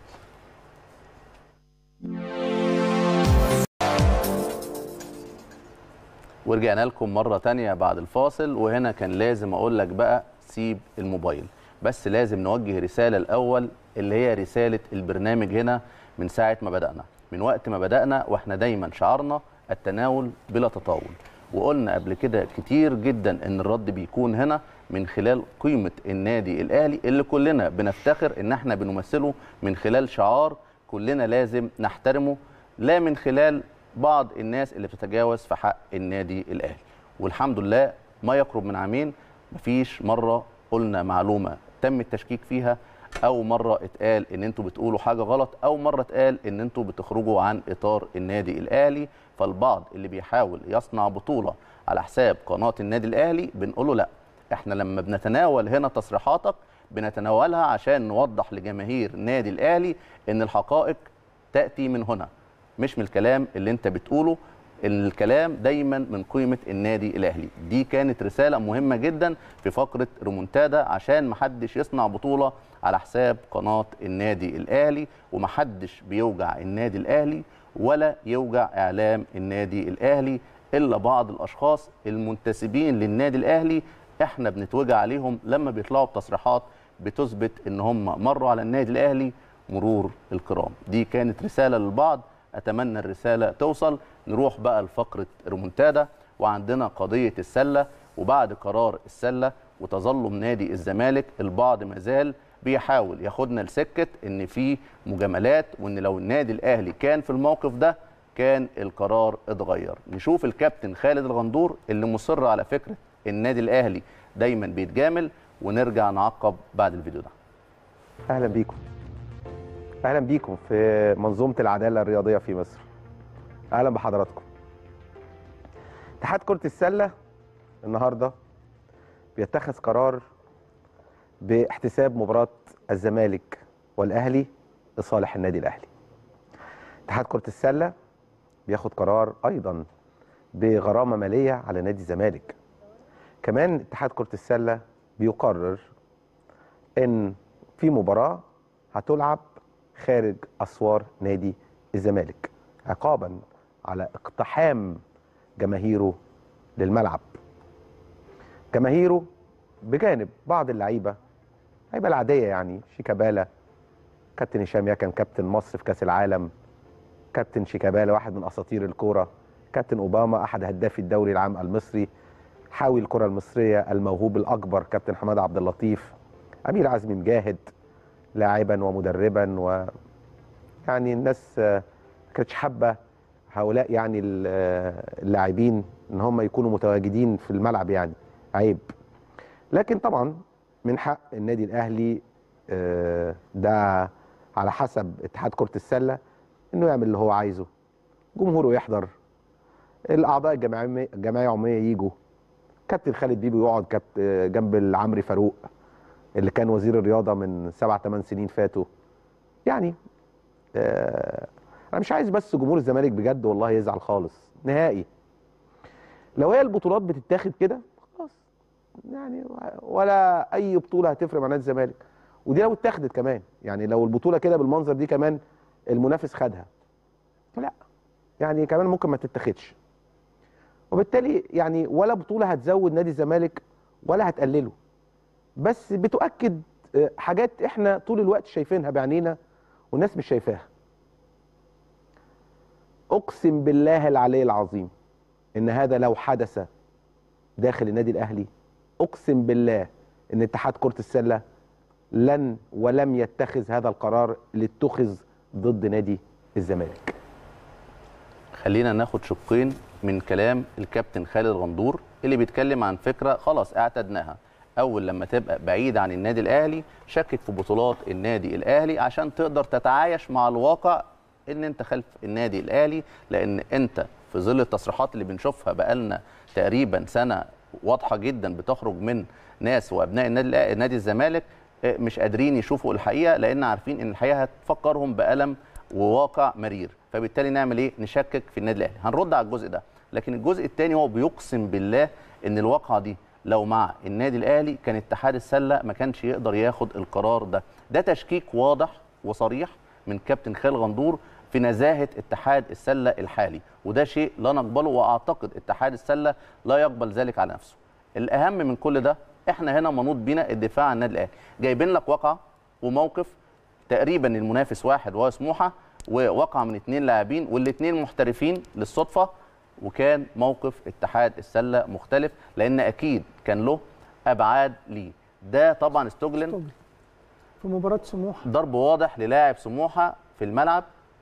ورجعنا لكم مرة تانية بعد الفاصل وهنا كان لازم أقول لك بقى سيب الموبايل بس لازم نوجه رساله الاول اللي هي رساله البرنامج هنا من ساعه ما بدانا من وقت ما بدانا واحنا دايما شعارنا التناول بلا تطاول وقلنا قبل كده كتير جدا ان الرد بيكون هنا من خلال قيمه النادي الاهلي اللي كلنا بنفتخر ان احنا بنمثله من خلال شعار كلنا لازم نحترمه لا من خلال بعض الناس اللي بتتجاوز في حق النادي الاهلي والحمد لله ما يقرب من عامين مفيش مره قلنا معلومه تم التشكيك فيها او مره اتقال ان انتوا بتقولوا حاجه غلط او مره اتقال ان انتوا بتخرجوا عن اطار النادي الاهلي فالبعض اللي بيحاول يصنع بطوله على حساب قناه النادي الاهلي بنقول له لا احنا لما بنتناول هنا تصريحاتك بنتناولها عشان نوضح لجماهير النادي الاهلي ان الحقائق تاتي من هنا مش من الكلام اللي انت بتقوله الكلام دايما من قيمه النادي الاهلي دي كانت رساله مهمه جدا في فقره ريمونتادا عشان محدش يصنع بطوله على حساب قناه النادي الاهلي ومحدش بيوجع النادي الاهلي ولا يوجع اعلام النادي الاهلي الا بعض الاشخاص المنتسبين للنادي الاهلي احنا بنتوجع عليهم لما بيطلعوا بتصريحات بتثبت ان هم مروا على النادي الاهلي مرور الكرام دي كانت رساله للبعض اتمنى الرساله توصل نروح بقى لفقره ريمونتادا وعندنا قضيه السله وبعد قرار السله وتظلم نادي الزمالك البعض مازال بيحاول ياخدنا لسكه ان في مجاملات وان لو النادي الاهلي كان في الموقف ده كان القرار اتغير نشوف الكابتن خالد الغندور اللي مصر على فكره النادي الاهلي دايما بيتجامل ونرجع نعقب بعد الفيديو ده اهلا بيكم اهلا بيكم في منظومه العداله الرياضيه في مصر اهلا بحضراتكم اتحاد كره السله النهارده بيتخذ قرار باحتساب مباراه الزمالك والاهلي لصالح النادي الاهلي اتحاد كره السله بياخد قرار ايضا بغرامه ماليه على نادي الزمالك كمان اتحاد كره السله بيقرر ان في مباراه هتلعب خارج اسوار نادي الزمالك عقابا على اقتحام جماهيره للملعب جماهيره بجانب بعض اللعيبه اللعيبه العاديه يعني شيكابالا كابتن هشام يكن كابتن مصر في كاس العالم كابتن شيكابالا واحد من اساطير الكوره كابتن اوباما احد هدافي الدوري العام المصري حاوي الكره المصريه الموهوب الاكبر كابتن حماد عبد اللطيف امير عزمي مجاهد لاعبا ومدربا و يعني الناس ما كانتش حابه هؤلاء يعني اللاعبين ان هم يكونوا متواجدين في الملعب يعني عيب لكن طبعا من حق النادي الاهلي ده على حسب اتحاد كره السله انه يعمل اللي هو عايزه جمهوره يحضر الاعضاء الجمعيه الجمعيه العموميه يجوا كابتن خالد بيبو يقعد كابت جنب العمري فاروق اللي كان وزير الرياضه من سبع ثمان سنين فاتوا يعني آه انا مش عايز بس جمهور الزمالك بجد والله يزعل خالص نهائي لو هي البطولات بتتاخد كده خلاص يعني ولا اي بطوله هتفرق مع نادي الزمالك ودي لو اتاخدت كمان يعني لو البطوله كده بالمنظر دي كمان المنافس خدها لا يعني كمان ممكن ما تتاخدش وبالتالي يعني ولا بطوله هتزود نادي الزمالك ولا هتقلله بس بتؤكد حاجات احنا طول الوقت شايفينها بعينينا والناس مش شايفاها اقسم بالله العلي العظيم ان هذا لو حدث داخل النادي الاهلي اقسم بالله ان اتحاد كره السله لن ولم يتخذ هذا القرار اللي اتخذ ضد نادي الزمالك خلينا ناخد شقين من كلام الكابتن خالد غندور اللي بيتكلم عن فكره خلاص اعتدناها اول لما تبقى بعيد عن النادي الاهلي شكك في بطولات النادي الاهلي عشان تقدر تتعايش مع الواقع ان انت خلف النادي الاهلي لان انت في ظل التصريحات اللي بنشوفها بقالنا تقريبا سنه واضحه جدا بتخرج من ناس وابناء النادي نادي الزمالك مش قادرين يشوفوا الحقيقه لان عارفين ان الحقيقه هتفكرهم بالم وواقع مرير فبالتالي نعمل ايه نشكك في النادي الاهلي هنرد على الجزء ده لكن الجزء الثاني هو بيقسم بالله ان الواقعه دي لو مع النادي الاهلي كان اتحاد السله ما كانش يقدر ياخد القرار ده ده تشكيك واضح وصريح من كابتن خالد غندور في نزاهه اتحاد السله الحالي وده شيء لا نقبله واعتقد اتحاد السله لا يقبل ذلك على نفسه الاهم من كل ده احنا هنا منوط بينا الدفاع عن النادي الاهلي جايبين لك واقعه وموقف تقريبا المنافس واحد وهو سموحه وواقعه من اثنين لاعبين والاثنين محترفين للصدفه وكان موقف اتحاد السله مختلف لان اكيد كان له ابعاد ليه ده طبعا استجلن في مباراه سموحه ضرب واضح للاعب سموحه في الملعب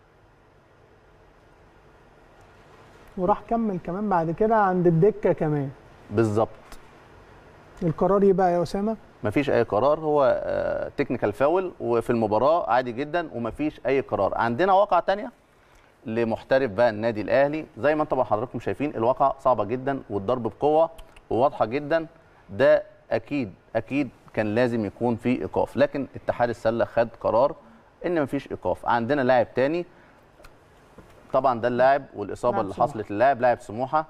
وراح كمل كمان بعد كده عند الدكه كمان بالظبط القرار ايه بقى يا اسامه مفيش اي قرار هو تكنيكال فاول وفي المباراه عادي جدا ومفيش اي قرار عندنا واقعه تانية لمحترف بقى النادي الاهلي زي ما انتم حضراتكم شايفين الواقعه صعبه جدا والضرب بقوه وواضحه جدا ده اكيد اكيد كان لازم يكون في ايقاف لكن اتحاد السله خد قرار ان مفيش ايقاف عندنا لاعب تاني طبعا ده اللاعب والاصابه اللي سموحة. حصلت للاعب لاعب سموحه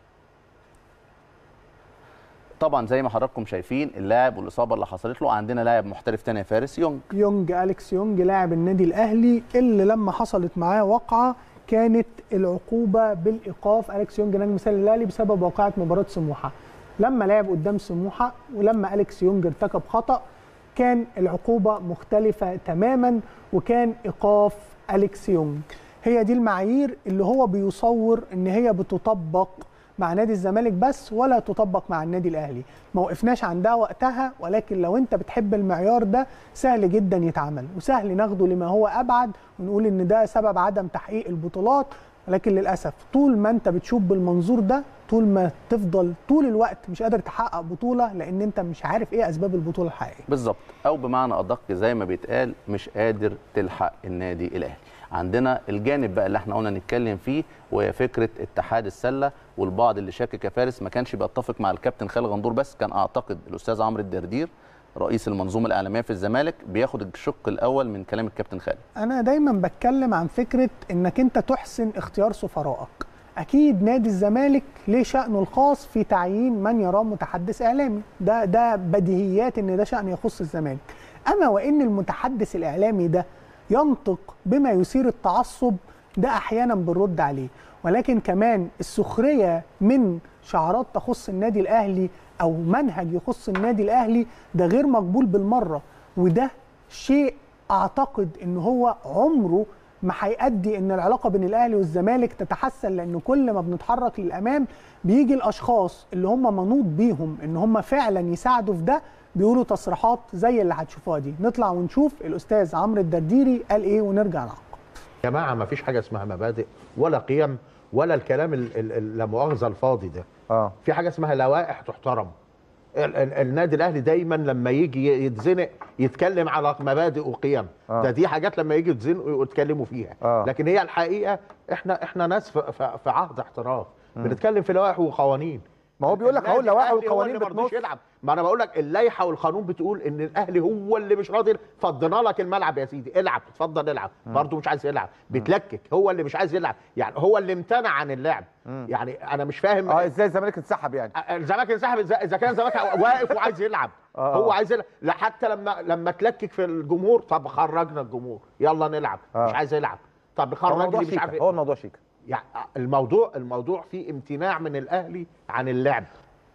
طبعا زي ما حضراتكم شايفين اللاعب والاصابه اللي حصلت له عندنا لاعب محترف تاني يا فارس يونج يونج اليكس يونج لاعب النادي الاهلي اللي لما حصلت معاه واقعه كانت العقوبه بالايقاف اليكس يونج نجم مثال الاهلي بسبب واقعه مباراه سموحه لما لعب قدام سموحه ولما اليكس يونج ارتكب خطا كان العقوبه مختلفه تماما وكان ايقاف اليكس يونج هي دي المعايير اللي هو بيصور ان هي بتطبق مع نادي الزمالك بس ولا تطبق مع النادي الاهلي ما وقفناش عندها وقتها ولكن لو انت بتحب المعيار ده سهل جدا يتعمل وسهل ناخده لما هو ابعد ونقول ان ده سبب عدم تحقيق البطولات ولكن للاسف طول ما انت بتشوف بالمنظور ده طول ما تفضل طول الوقت مش قادر تحقق بطوله لان انت مش عارف ايه اسباب البطوله الحقيقيه بالظبط او بمعنى ادق زي ما بيتقال مش قادر تلحق النادي الاهلي عندنا الجانب بقى اللي احنا قلنا نتكلم فيه وهي فكره اتحاد السله والبعض اللي شاكك يا فارس ما كانش بيتفق مع الكابتن خالد غندور بس كان اعتقد الاستاذ عمرو الدردير رئيس المنظومه الاعلاميه في الزمالك بياخد الشق الاول من كلام الكابتن خالد انا دايما بتكلم عن فكره انك انت تحسن اختيار سفرائك اكيد نادي الزمالك ليه شانه الخاص في تعيين من يراه متحدث اعلامي ده ده بديهيات ان ده شان يخص الزمالك اما وان المتحدث الاعلامي ده ينطق بما يثير التعصب ده احيانا بنرد عليه ولكن كمان السخريه من شعارات تخص النادي الاهلي او منهج يخص النادي الاهلي ده غير مقبول بالمره وده شيء اعتقد ان هو عمره ما هيؤدي ان العلاقه بين الاهلي والزمالك تتحسن لان كل ما بنتحرك للامام بيجي الاشخاص اللي هم منوط بيهم ان هم فعلا يساعدوا في ده بيقولوا تصريحات زي اللي هتشوفوها دي نطلع ونشوف الاستاذ عمرو الدرديري قال ايه ونرجع نعقب يا جماعه ما فيش حاجه اسمها مبادئ ولا قيم ولا الكلام ال- ال- ال- لا مؤاخذه الفاضي ده اه في حاجه اسمها لوائح تحترم ال- ال- النادي الاهلي دايما لما يجي يتزنق يتكلم على مبادئ وقيم آه. ده دي حاجات لما يجي يتزنقوا يتكلموا فيها آه. لكن هي الحقيقه احنا احنا ناس في, في في عهد احتراف مم. بنتكلم في لوائح وقوانين ما هو بيقول لك اهو النادي اللوائح الأهلي هو والقوانين اللي مرضيش بتنص يلعب ما انا بقول لك اللائحه والقانون بتقول ان الاهلي هو اللي مش راضي فضينا لك الملعب يا سيدي العب اتفضل العب مم. برضه مش عايز يلعب بيتلكك هو اللي مش عايز يلعب يعني هو اللي امتنع عن اللعب مم. يعني انا مش فاهم اه ازاي الزمالك انسحب يعني الزمالك انسحب إذا- اذا كان الزمالك واقف وعايز يلعب آه. هو عايز يلعب لا حتى لما لما تلكك في الجمهور طب خرجنا الجمهور يلا نلعب آه. مش عايز يلعب طب هو خرج الموضوع لي مش عارف شيكا إيه. هو الموضوع شيكا يعني الموضوع الموضوع فيه امتناع من الاهلي عن اللعب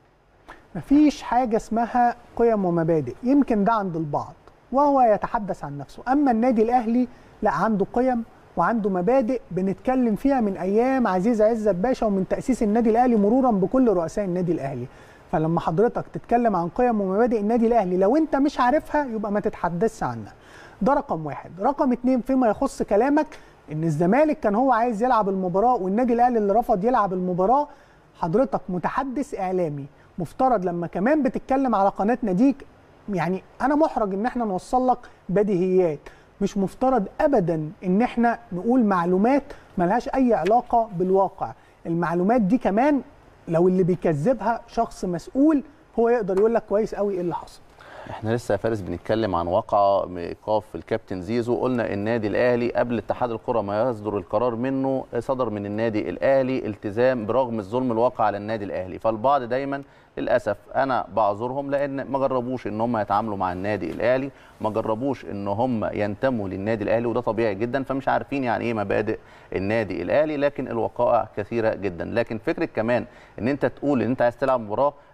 مفيش حاجة اسمها قيم ومبادئ يمكن ده عند البعض وهو يتحدث عن نفسه أما النادي الأهلي لا عنده قيم وعنده مبادئ بنتكلم فيها من أيام عزيز عزت باشا ومن تأسيس النادي الأهلي مرورا بكل رؤساء النادي الأهلي فلما حضرتك تتكلم عن قيم ومبادئ النادي الأهلي لو أنت مش عارفها يبقى ما تتحدثش عنها ده رقم واحد رقم اتنين فيما يخص كلامك ان الزمالك كان هو عايز يلعب المباراه والنادي الاهلي اللي رفض يلعب المباراه حضرتك متحدث اعلامي مفترض لما كمان بتتكلم على قناه ناديك يعني انا محرج ان احنا نوصل لك بديهيات مش مفترض ابدا ان احنا نقول معلومات ملهاش اي علاقه بالواقع المعلومات دي كمان لو اللي بيكذبها شخص مسؤول هو يقدر يقول لك كويس قوي ايه اللي حصل احنا لسه يا فارس بنتكلم عن واقعه ايقاف الكابتن زيزو قلنا النادي الاهلي قبل اتحاد الكره ما يصدر القرار منه صدر من النادي الاهلي التزام برغم الظلم الواقع على النادي الاهلي فالبعض دايما للاسف انا بعذرهم لان ما جربوش ان هم يتعاملوا مع النادي الاهلي ما جربوش ان هم ينتموا للنادي الاهلي وده طبيعي جدا فمش عارفين يعني ايه مبادئ النادي الاهلي لكن الوقائع كثيره جدا لكن فكره كمان ان انت تقول ان انت عايز تلعب مباراه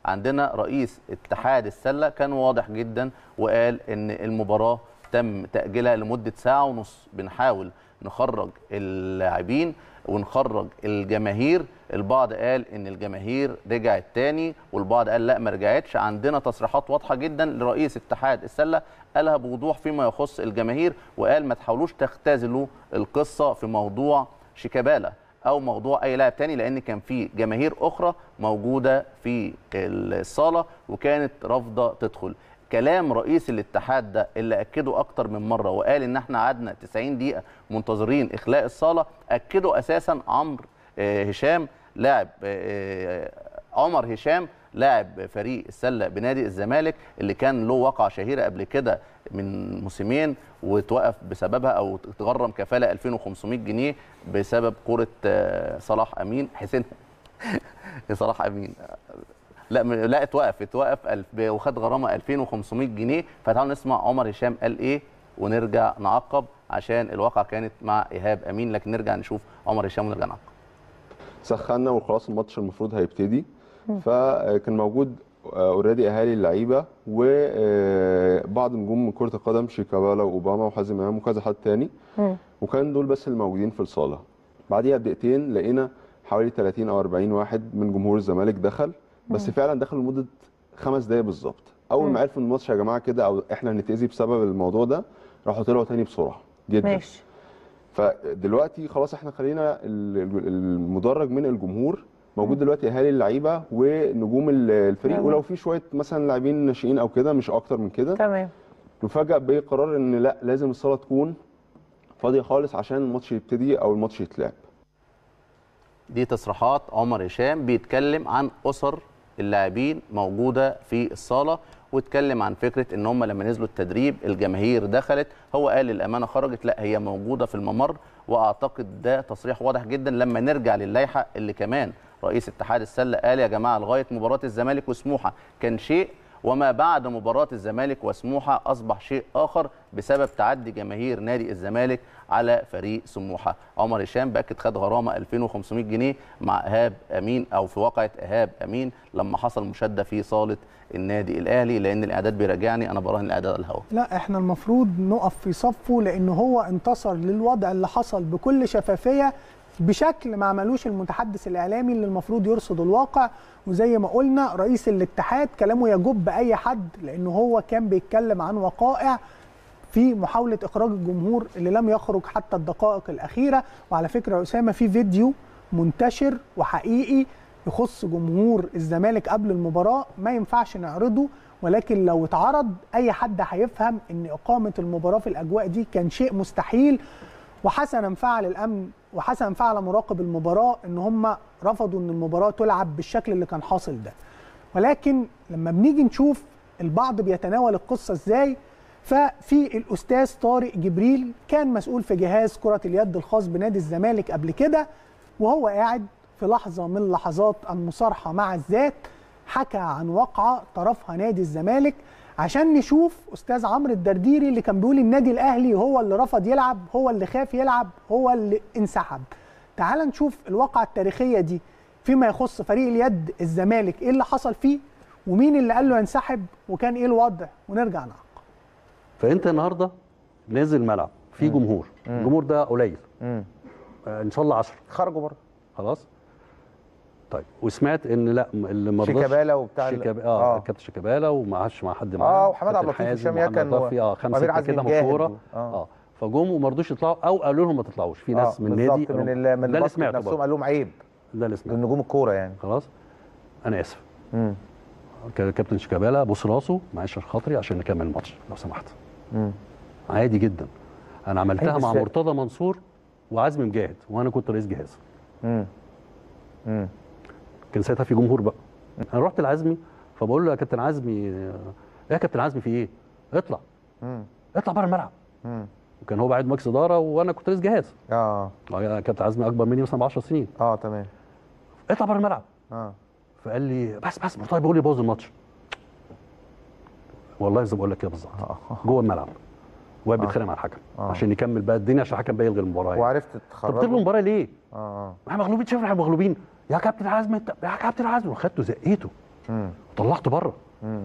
عندنا رئيس اتحاد السله كان واضح جدا وقال ان المباراه تم تاجيلها لمده ساعه ونص بنحاول نخرج اللاعبين ونخرج الجماهير البعض قال ان الجماهير رجعت تاني والبعض قال لا ما رجعتش عندنا تصريحات واضحه جدا لرئيس اتحاد السله قالها بوضوح فيما يخص الجماهير وقال ما تحاولوش تختزلوا القصه في موضوع شيكابالا او موضوع اي لاعب تاني لان كان في جماهير اخرى موجوده في الصاله وكانت رافضه تدخل كلام رئيس الاتحاد ده اللي اكده اكتر من مره وقال ان احنا قعدنا 90 دقيقه منتظرين اخلاء الصاله اكده اساسا عمرو آه، هشام لاعب آه، عمر هشام لاعب فريق السله بنادي الزمالك اللي كان له وقعه شهيره قبل كده من موسمين وتوقف بسببها او تغرم كفاله 2500 جنيه بسبب كره آه، صلاح امين حسين صلاح امين لا م- لا اتوقف اتوقف ألف ب- وخد غرامه 2500 جنيه فتعالوا نسمع عمر هشام قال ايه ونرجع نعقب عشان الواقعه كانت مع ايهاب امين لكن نرجع نشوف عمر هشام ونرجع نعقب سخنا وخلاص الماتش المفروض هيبتدي فكان موجود اوريدي اهالي اللعيبه وبعض نجوم كره القدم شيكابالا واوباما وحازم امام وكذا حد تاني وكان دول بس اللي موجودين في الصاله بعديها بدقيقتين لقينا حوالي 30 او 40 واحد من جمهور الزمالك دخل بس مم. فعلا دخلوا لمده خمس دقايق بالظبط اول مم. ما عرفوا ان الماتش يا جماعه كده او احنا هنتاذي بسبب الموضوع ده راحوا طلعوا تاني بسرعه جدا ماشي فدلوقتي خلاص احنا خلينا ال- ال- المدرج من الجمهور موجود دلوقتي اهالي اللعيبه ونجوم ال- الفريق تمام. ولو في شويه مثلا لاعبين ناشئين او كده مش اكتر من كده تمام نفاجئ بقرار ان لا لازم الصاله تكون فاضيه خالص عشان الماتش يبتدي او الماتش يتلعب دي تصريحات عمر هشام بيتكلم عن اسر اللاعبين موجوده في الصاله واتكلم عن فكره ان هم لما نزلوا التدريب الجماهير دخلت هو قال الامانه خرجت لا هي موجوده في الممر واعتقد ده تصريح واضح جدا لما نرجع للائحه اللي كمان رئيس اتحاد السله قال يا جماعه لغايه مباراه الزمالك وسموحه كان شيء وما بعد مباراة الزمالك وسموحة أصبح شيء آخر بسبب تعدي جماهير نادي الزمالك على فريق سموحة عمر هشام بأكد خد غرامة 2500 جنيه مع إيهاب أمين أو في واقعة إيهاب أمين لما حصل مشادة في صالة النادي الأهلي لأن الإعداد بيراجعني أنا براهن الإعداد على الهواء لا احنا المفروض نقف في صفه لان هو انتصر للوضع اللي حصل بكل شفافيه بشكل ما عملوش المتحدث الاعلامي اللي المفروض يرصد الواقع وزي ما قلنا رئيس الاتحاد كلامه يجب اي حد لانه هو كان بيتكلم عن وقائع في محاوله اخراج الجمهور اللي لم يخرج حتى الدقائق الاخيره وعلى فكره يا اسامه في فيديو منتشر وحقيقي يخص جمهور الزمالك قبل المباراه ما ينفعش نعرضه ولكن لو اتعرض اي حد هيفهم ان اقامه المباراه في الاجواء دي كان شيء مستحيل وحسنا فعل الامن وحسنا فعل مراقب المباراه ان هم رفضوا ان المباراه تلعب بالشكل اللي كان حاصل ده ولكن لما بنيجي نشوف البعض بيتناول القصه ازاي ففي الاستاذ طارق جبريل كان مسؤول في جهاز كره اليد الخاص بنادي الزمالك قبل كده وهو قاعد في لحظه من لحظات المصارحه مع الذات حكى عن وقعه طرفها نادي الزمالك عشان نشوف استاذ عمرو الدرديري اللي كان بيقول النادي الاهلي هو اللي رفض يلعب هو اللي خاف يلعب هو اللي انسحب تعال نشوف الواقعه التاريخيه دي فيما يخص فريق اليد الزمالك ايه اللي حصل فيه ومين اللي قال له ينسحب وكان ايه الوضع ونرجع نعم فانت النهارده نازل ملعب في جمهور الجمهور ده قليل آه ان شاء الله 10 خرجوا بره خلاص طيب وسمعت ان لا م- اللي ما رضاش شيكابالا وبتاع ال- شيكابالا اه آه. كابتن شيكابالا وما عادش مع حد معاه اه وحماد عبد كابتن اللطيف حازم هشام ومحمد يكن رفي اه خمسه وأمير سته عزمي كده مجاهد مشهوره و- آه. اه فجم وما رضوش يطلعوا او قالوا لهم ما تطلعوش في ناس آه، من بالظبط، النادي من ال- من ده اللي الباسكت سمعته نفسهم برضه. قال لهم عيب ده اللي سمعته نجوم الكوره يعني خلاص انا اسف امم كان كابتن شيكابالا بص راسه معلش عشان خاطري عشان نكمل الماتش لو سمحت امم عادي جدا انا عملتها أيوة، مع بس- مرتضى منصور وعزمي مجاهد وانا كنت رئيس جهاز امم امم كان ساعتها في جمهور بقى انا رحت لعزمي فبقول له يا كابتن عزمي آه، ايه يا كابتن عزمي في ايه اطلع امم اطلع بره الملعب امم وكان هو بعد مجلس اداره وانا كنت رئيس جهاز اه آه، كابتن عزمي اكبر مني مثلا ب 10 سنين اه تمام اطلع بره الملعب اه فقال لي بس بس مرتضى بيقول لي بوظ الماتش والله زي ما بقول لك كده بالظبط جوه الملعب وهو بيتخانق مع الحكم آه. عشان يكمل بقى الدنيا عشان الحكم بقى يلغي المباراه يعني. وعرفت طب تخرجوا تلغوا المباراه ليه؟ اه احنا مغلوبين شايف احنا مغلوبين يا كابتن عزمي انت يا كابتن عزمي وخدته زقيته طلعته بره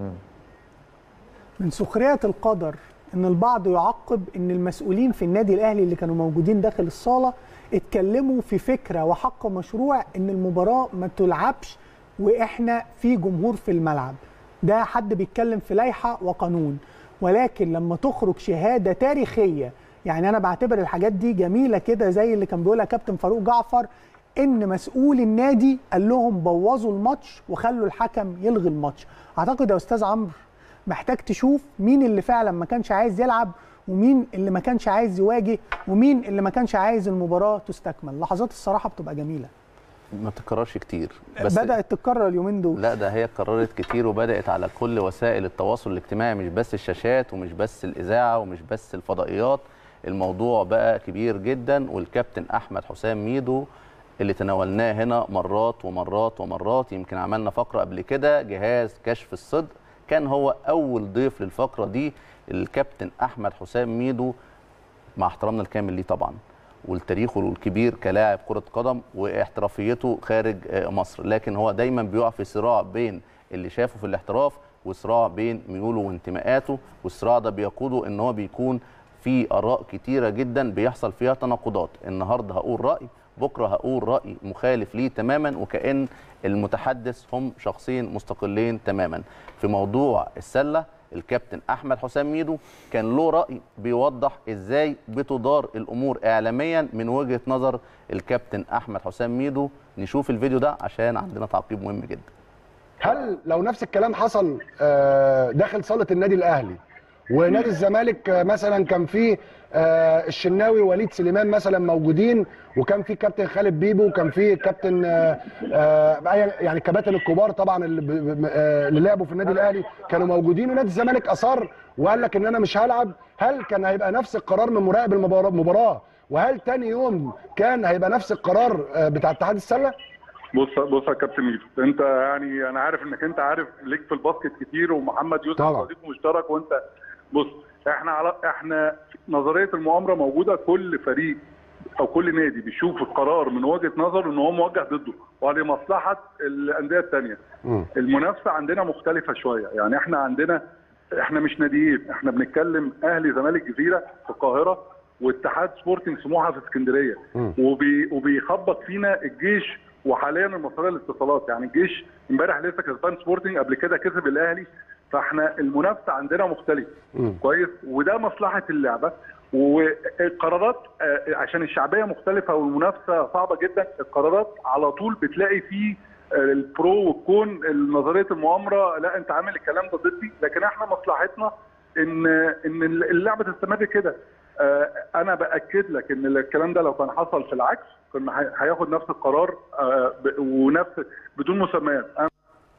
من سخرية القدر ان البعض يعقب ان المسؤولين في النادي الاهلي اللي كانوا موجودين داخل الصالة اتكلموا في فكرة وحق مشروع ان المباراة ما تلعبش واحنا في جمهور في الملعب ده حد بيتكلم في لائحة وقانون ولكن لما تخرج شهادة تاريخية يعني انا بعتبر الحاجات دي جميلة كده زي اللي كان بيقولها كابتن فاروق جعفر ان مسؤول النادي قال لهم بوظوا الماتش وخلوا الحكم يلغي الماتش اعتقد يا استاذ عمرو محتاج تشوف مين اللي فعلا ما كانش عايز يلعب ومين اللي ما كانش عايز يواجه ومين اللي ما كانش عايز المباراه تستكمل لحظات الصراحه بتبقى جميله ما بتتكررش كتير بس بدات تتكرر اليومين دول لا ده هي اتكررت كتير وبدات على كل وسائل التواصل الاجتماعي مش بس الشاشات ومش بس الاذاعه ومش بس الفضائيات الموضوع بقى كبير جدا والكابتن احمد حسام ميدو اللي تناولناه هنا مرات ومرات ومرات يمكن عملنا فقره قبل كده جهاز كشف الصدق كان هو اول ضيف للفقره دي الكابتن احمد حسام ميدو مع احترامنا الكامل ليه طبعا والتاريخ الكبير كلاعب كره قدم واحترافيته خارج مصر لكن هو دايما بيقع في صراع بين اللي شافه في الاحتراف وصراع بين ميوله وانتماءاته والصراع ده بيقوده ان هو بيكون في اراء كتيره جدا بيحصل فيها تناقضات النهارده هقول راي بكره هقول راي مخالف ليه تماما وكان المتحدث هم شخصين مستقلين تماما في موضوع السله الكابتن احمد حسام ميدو كان له راي بيوضح ازاي بتدار الامور اعلاميا من وجهه نظر الكابتن احمد حسام ميدو نشوف الفيديو ده عشان عندنا تعقيب مهم جدا هل لو نفس الكلام حصل آه، داخل صاله النادي الاهلي ونادي الزمالك آه، مثلا كان فيه آه، الشناوي ووليد سليمان مثلا موجودين وكان في كابتن خالد بيبو وكان في كابتن آه، آه، يعني الكباتن الكبار طبعا اللي, ب- ب- آه، اللي لعبوا في النادي الاهلي كانوا موجودين ونادي الزمالك اصر وقال لك ان انا مش هلعب هل كان هيبقى نفس القرار من مراقب المباراه المباراة؟ وهل تاني يوم كان هيبقى نفس القرار آه، بتاع اتحاد السله؟ بص بص يا كابتن ميدو انت يعني انا عارف انك انت عارف ليك في الباسكت كتير ومحمد يوسف طبعا. صديق مشترك وانت بص احنا على احنا نظريه المؤامره موجوده كل فريق او كل نادي بيشوف القرار من وجهه نظره ان هو موجه ضده ولمصلحه الانديه الثانيه المنافسه عندنا مختلفه شويه يعني احنا عندنا احنا مش ناديين احنا بنتكلم اهلي زمالك جزيره في القاهره واتحاد سبورتنج سموحه في اسكندريه وبي وبيخبط فينا الجيش وحاليا المصريه للاتصالات يعني الجيش امبارح لسه كسبان سبورتنج قبل كده كسب الاهلي فاحنا المنافسه عندنا مختلفه كويس وده مصلحه اللعبه والقرارات آه، عشان الشعبيه مختلفه والمنافسه صعبه جدا القرارات على طول بتلاقي فيه آه، البرو والكون نظريه المؤامره لا انت عامل الكلام ده ضدي لكن احنا مصلحتنا ان ان اللعبه تستمر كده آه، انا باكد لك ان الكلام ده لو كان حصل في العكس كنا هي- هياخد نفس القرار آه، ب- ونفس بدون مسميات أنا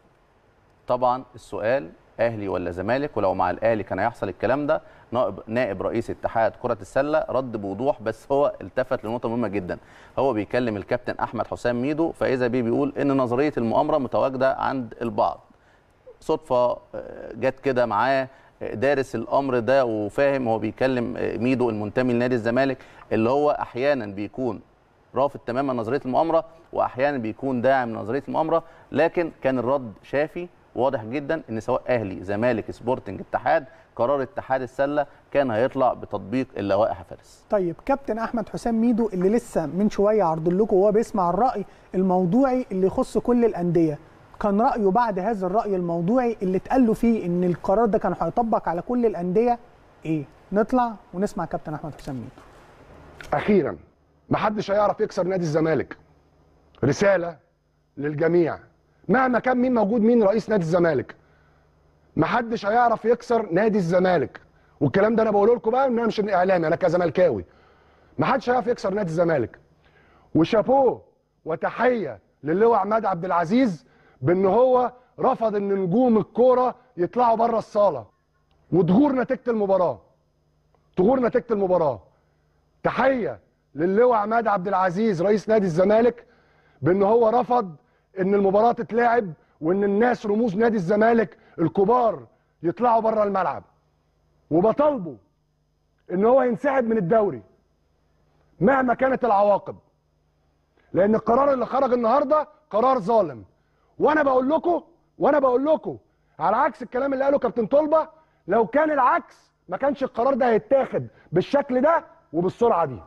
طبعا السؤال اهلي ولا زمالك ولو مع الاهلي كان هيحصل الكلام ده نائب نائب رئيس اتحاد كره السله رد بوضوح بس هو التفت لنقطه مهمه جدا هو بيكلم الكابتن احمد حسام ميدو فاذا بيه بيقول ان نظريه المؤامره متواجده عند البعض صدفه آه، جت كده معاه آه، دارس الامر ده وفاهم هو بيكلم آه، ميدو المنتمي لنادي الزمالك اللي هو احيانا بيكون رافض تماما نظريه المؤامره واحيانا بيكون داعم لنظريه المؤامره لكن كان الرد شافي واضح جدا ان سواء اهلي زمالك سبورتنج اتحاد قرار اتحاد السله كان هيطلع بتطبيق اللوائح يا فارس طيب كابتن احمد حسام ميدو اللي لسه من شويه عرض لكم وهو بيسمع الراي الموضوعي اللي يخص كل الانديه كان رايه بعد هذا الراي الموضوعي اللي اتقال له فيه ان القرار ده كان هيطبق على كل الانديه ايه نطلع ونسمع كابتن احمد حسام ميدو اخيرا محدش هيعرف يكسر نادي الزمالك رساله للجميع مهما كان مين موجود مين رئيس نادي الزمالك محدش هيعرف يكسر نادي الزمالك والكلام ده انا بقوله لكم بقى ان انا مش اعلامي انا كزملكاوي محدش هيعرف يكسر نادي الزمالك وشابوه وتحيه للواء عماد عبد العزيز بان هو رفض ان نجوم الكوره يطلعوا بره الصاله وتغور نتيجه المباراه تغور نتيجه المباراه تحيه للواء عماد عبد العزيز رئيس نادي الزمالك بان هو رفض ان المباراه تتلعب وان الناس رموز نادي الزمالك الكبار يطلعوا بره الملعب وبطالبه ان هو ينسحب من الدوري مهما كانت العواقب لان القرار اللي خرج النهارده قرار ظالم وانا بقول لكم وانا بقول لكم على عكس الكلام اللي قاله كابتن طلبه لو كان العكس ما كانش القرار ده هيتاخد بالشكل ده وبالسرعه دي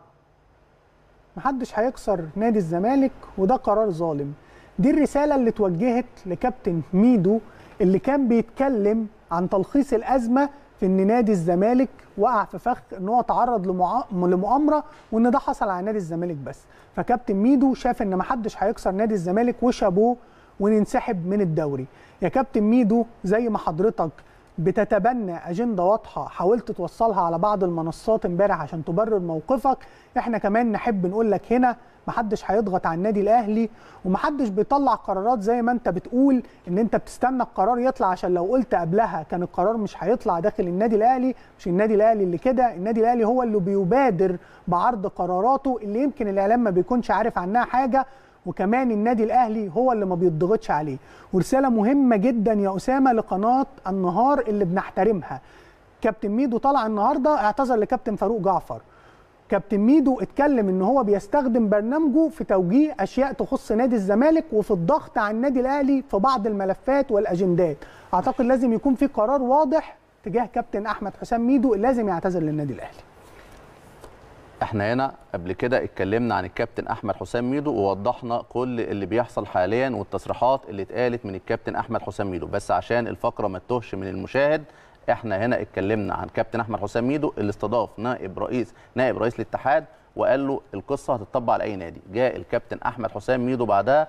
محدش هيكسر نادي الزمالك وده قرار ظالم دي الرسالة اللي اتوجهت لكابتن ميدو اللي كان بيتكلم عن تلخيص الأزمة في إن نادي الزمالك وقع في فخ إن هو تعرض لمعا- لمؤامرة وإن ده حصل على نادي الزمالك بس فكابتن ميدو شاف إن محدش هيكسر نادي الزمالك وشابوه وننسحب من الدوري يا كابتن ميدو زي ما حضرتك بتتبنى اجنده واضحه حاولت توصلها على بعض المنصات امبارح عشان تبرر موقفك احنا كمان نحب نقول لك هنا محدش هيضغط على النادي الاهلي ومحدش بيطلع قرارات زي ما انت بتقول ان انت بتستنى القرار يطلع عشان لو قلت قبلها كان القرار مش هيطلع داخل النادي الاهلي مش النادي الاهلي اللي كده النادي الاهلي هو اللي بيبادر بعرض قراراته اللي يمكن الاعلام ما بيكونش عارف عنها حاجه وكمان النادي الاهلي هو اللي ما بيضغطش عليه ورساله مهمه جدا يا اسامه لقناه النهار اللي بنحترمها كابتن ميدو طلع النهارده اعتذر لكابتن فاروق جعفر كابتن ميدو اتكلم ان هو بيستخدم برنامجه في توجيه اشياء تخص نادي الزمالك وفي الضغط على النادي الاهلي في بعض الملفات والاجندات اعتقد لازم يكون في قرار واضح تجاه كابتن احمد حسام ميدو اللي لازم يعتذر للنادي الاهلي احنا هنا قبل كده اتكلمنا عن الكابتن احمد حسام ميدو ووضحنا كل اللي بيحصل حاليا والتصريحات اللي اتقالت من الكابتن احمد حسام ميدو بس عشان الفقره ما تتوهش من المشاهد احنا هنا اتكلمنا عن كابتن احمد حسام ميدو اللي استضاف نائب رئيس نائب رئيس الاتحاد وقال له القصه هتطبق على اي نادي جاء الكابتن احمد حسام ميدو بعدها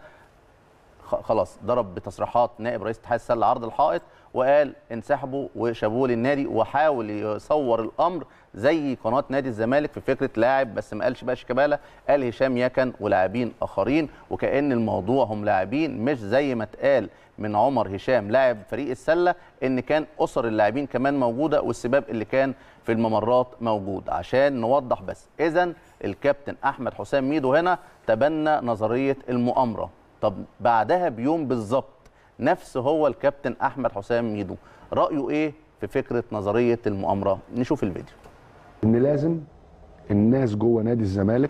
خ- خلاص ضرب بتصريحات نائب رئيس اتحاد السله عرض الحائط وقال انسحبوا وشابوه للنادي وحاول يصور الامر زي قناه نادي الزمالك في فكره لاعب بس ما قالش بقى شيكابالا قال هشام يكن ولاعبين اخرين وكان الموضوع هم لاعبين مش زي ما اتقال من عمر هشام لاعب فريق السله ان كان اسر اللاعبين كمان موجوده والسباب اللي كان في الممرات موجود عشان نوضح بس اذا الكابتن احمد حسام ميدو هنا تبنى نظريه المؤامره طب بعدها بيوم بالظبط نفس هو الكابتن احمد حسام ميدو رايه ايه في فكره نظريه المؤامره نشوف الفيديو ان لازم الناس جوه نادي الزمالك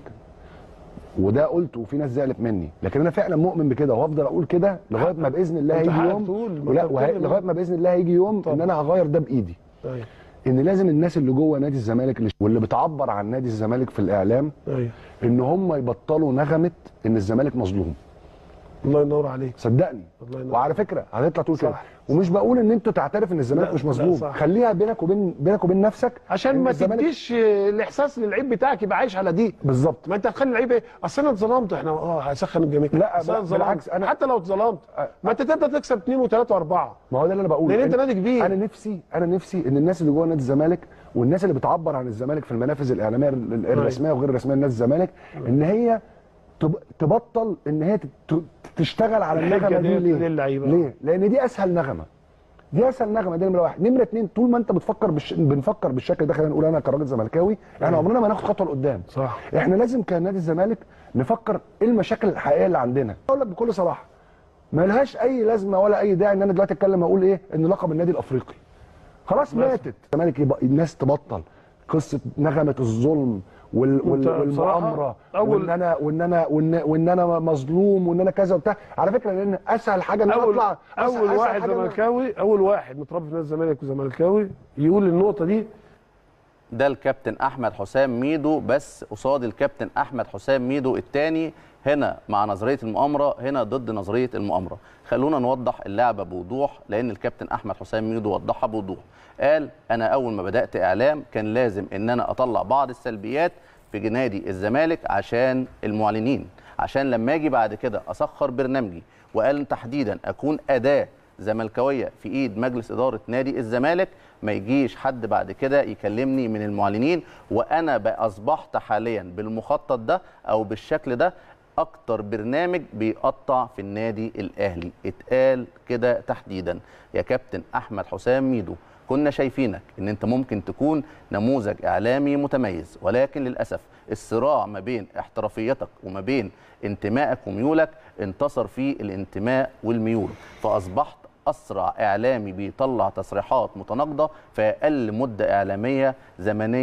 وده قلته وفي ناس زعلت مني لكن انا فعلا مؤمن بكده وهفضل اقول كده لغايه ما باذن الله أنت هيجي حقك يوم تقول، ما ولا أنت وهي- بتتكلم لغايه ما باذن الله هيجي يوم ان انا هغير ده بايدي ايوه ان لازم الناس اللي جوه نادي الزمالك اللي- واللي بتعبر عن نادي الزمالك في الاعلام ايوه ان هم يبطلوا نغمه ان الزمالك مظلوم الله ينور عليك صدقني الله ينور وعلى فكره هتطلع تقول كده صح. ومش بقول ان انتوا تعترف ان الزمالك لا، مش لا، مظلوم صح. خليها بينك وبين بينك وبين نفسك عشان إن ما الزمالك- تديش الاحساس للعيب بتاعك يبقى عايش على دي بالظبط ما انت هتخلي اللعيب ايه اصل انا اتظلمت احنا اه هسخن الجميع لا، أصل أنا بل- اتظلمت. بالعكس، أنا- حتى لو اتظلمت ما انت تقدر تكسب اثنين وثلاثه واربعه ما هو ده اللي انا بقوله لان انت إن- نادي كبير انا نفسي انا نفسي ان الناس اللي جوه نادي الزمالك والناس اللي بتعبر عن الزمالك في المنافذ الاعلاميه ال- ال- الرسميه وغير الرسميه لنادي الزمالك ان هي تب- تبطل ان هي تت- تشتغل على الحجة النغمه دي ديت ليه؟ للعيبة. ليه؟ لان دي اسهل نغمه دي اسهل نغمه دي نمره واحد نمره اتنين طول ما انت بتفكر بالش... بنفكر بالشكل ده خلينا نقول انا كراجل زملكاوي احنا عمرنا ما هناخد خطوه لقدام صح احنا لازم كنادي الزمالك نفكر ايه المشاكل الحقيقيه اللي عندنا اقول لك بكل صراحه ملهاش اي لازمه ولا اي داعي ان انا دلوقتي اتكلم اقول ايه ان لقب النادي الافريقي خلاص مثلا. ماتت الزمالك يبقى الناس تبطل قصه نغمه الظلم وال وال أنت بصراحة والمؤامره أول- وان انا وان انا وان, وإن انا مظلوم وان انا كذا وبتاع على فكره لان اسهل حاجه ان انا اول اطلع أسهل- اول أسهل واحد حاجة إن أنا- زملكاوي اول واحد متربي في نادي الزمالك وزملكاوي يقول النقطه دي ده الكابتن احمد حسام ميدو بس قصاد الكابتن احمد حسام ميدو الثاني هنا مع نظريه المؤامره هنا ضد نظريه المؤامره خلونا نوضح اللعبه بوضوح لان الكابتن احمد حسام ميدو وضحها بوضوح قال انا اول ما بدات اعلام كان لازم ان انا اطلع بعض السلبيات في نادي الزمالك عشان المعلنين عشان لما اجي بعد كده اسخر برنامجي وقال تحديدا اكون اداه زملكاويه في ايد مجلس اداره نادي الزمالك ما يجيش حد بعد كده يكلمني من المعلنين وانا بقى اصبحت حاليا بالمخطط ده او بالشكل ده اكتر برنامج بيقطع في النادي الاهلي اتقال كده تحديدا يا كابتن احمد حسام ميدو كنا شايفينك ان انت ممكن تكون نموذج اعلامي متميز ولكن للاسف الصراع ما بين احترافيتك وما بين انتمائك وميولك انتصر فيه الانتماء والميول فاصبحت اسرع اعلامي بيطلع تصريحات متناقضه في اقل مده اعلاميه زمنيه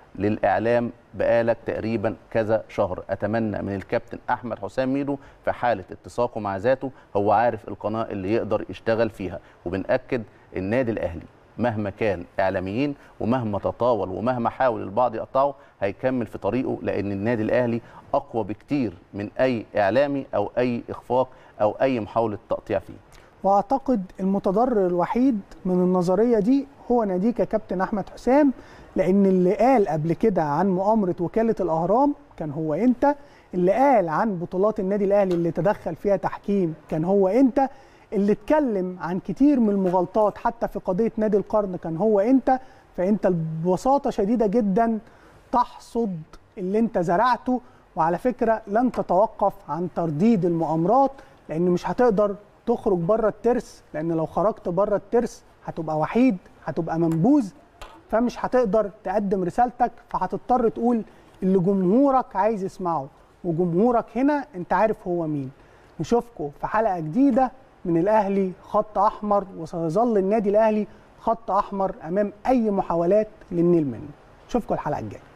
للاعلام بقالك تقريبا كذا شهر اتمنى من الكابتن احمد حسام ميدو في حاله اتساقه مع ذاته هو عارف القناه اللي يقدر يشتغل فيها وبناكد النادي الاهلي مهما كان اعلاميين ومهما تطاول ومهما حاول البعض يقطعه هيكمل في طريقه لان النادي الاهلي اقوى بكتير من اي اعلامي او اي اخفاق او اي محاوله تقطيع فيه واعتقد المتضرر الوحيد من النظريه دي هو ناديك يا كابتن احمد حسام لان اللي قال قبل كده عن مؤامره وكاله الاهرام كان هو انت اللي قال عن بطولات النادي الاهلي اللي تدخل فيها تحكيم كان هو انت اللي اتكلم عن كتير من المغالطات حتى في قضيه نادي القرن كان هو انت فانت ببساطه شديده جدا تحصد اللي انت زرعته وعلى فكره لن تتوقف عن ترديد المؤامرات لان مش هتقدر تخرج بره الترس لان لو خرجت بره الترس هتبقى وحيد هتبقى منبوذ فمش هتقدر تقدم رسالتك فهتضطر تقول اللي جمهورك عايز يسمعه وجمهورك هنا انت عارف هو مين نشوفكم في حلقه جديده من الاهلي خط احمر وسيظل النادي الاهلي خط احمر امام اي محاولات للنيل منه نشوفكم الحلقه الجايه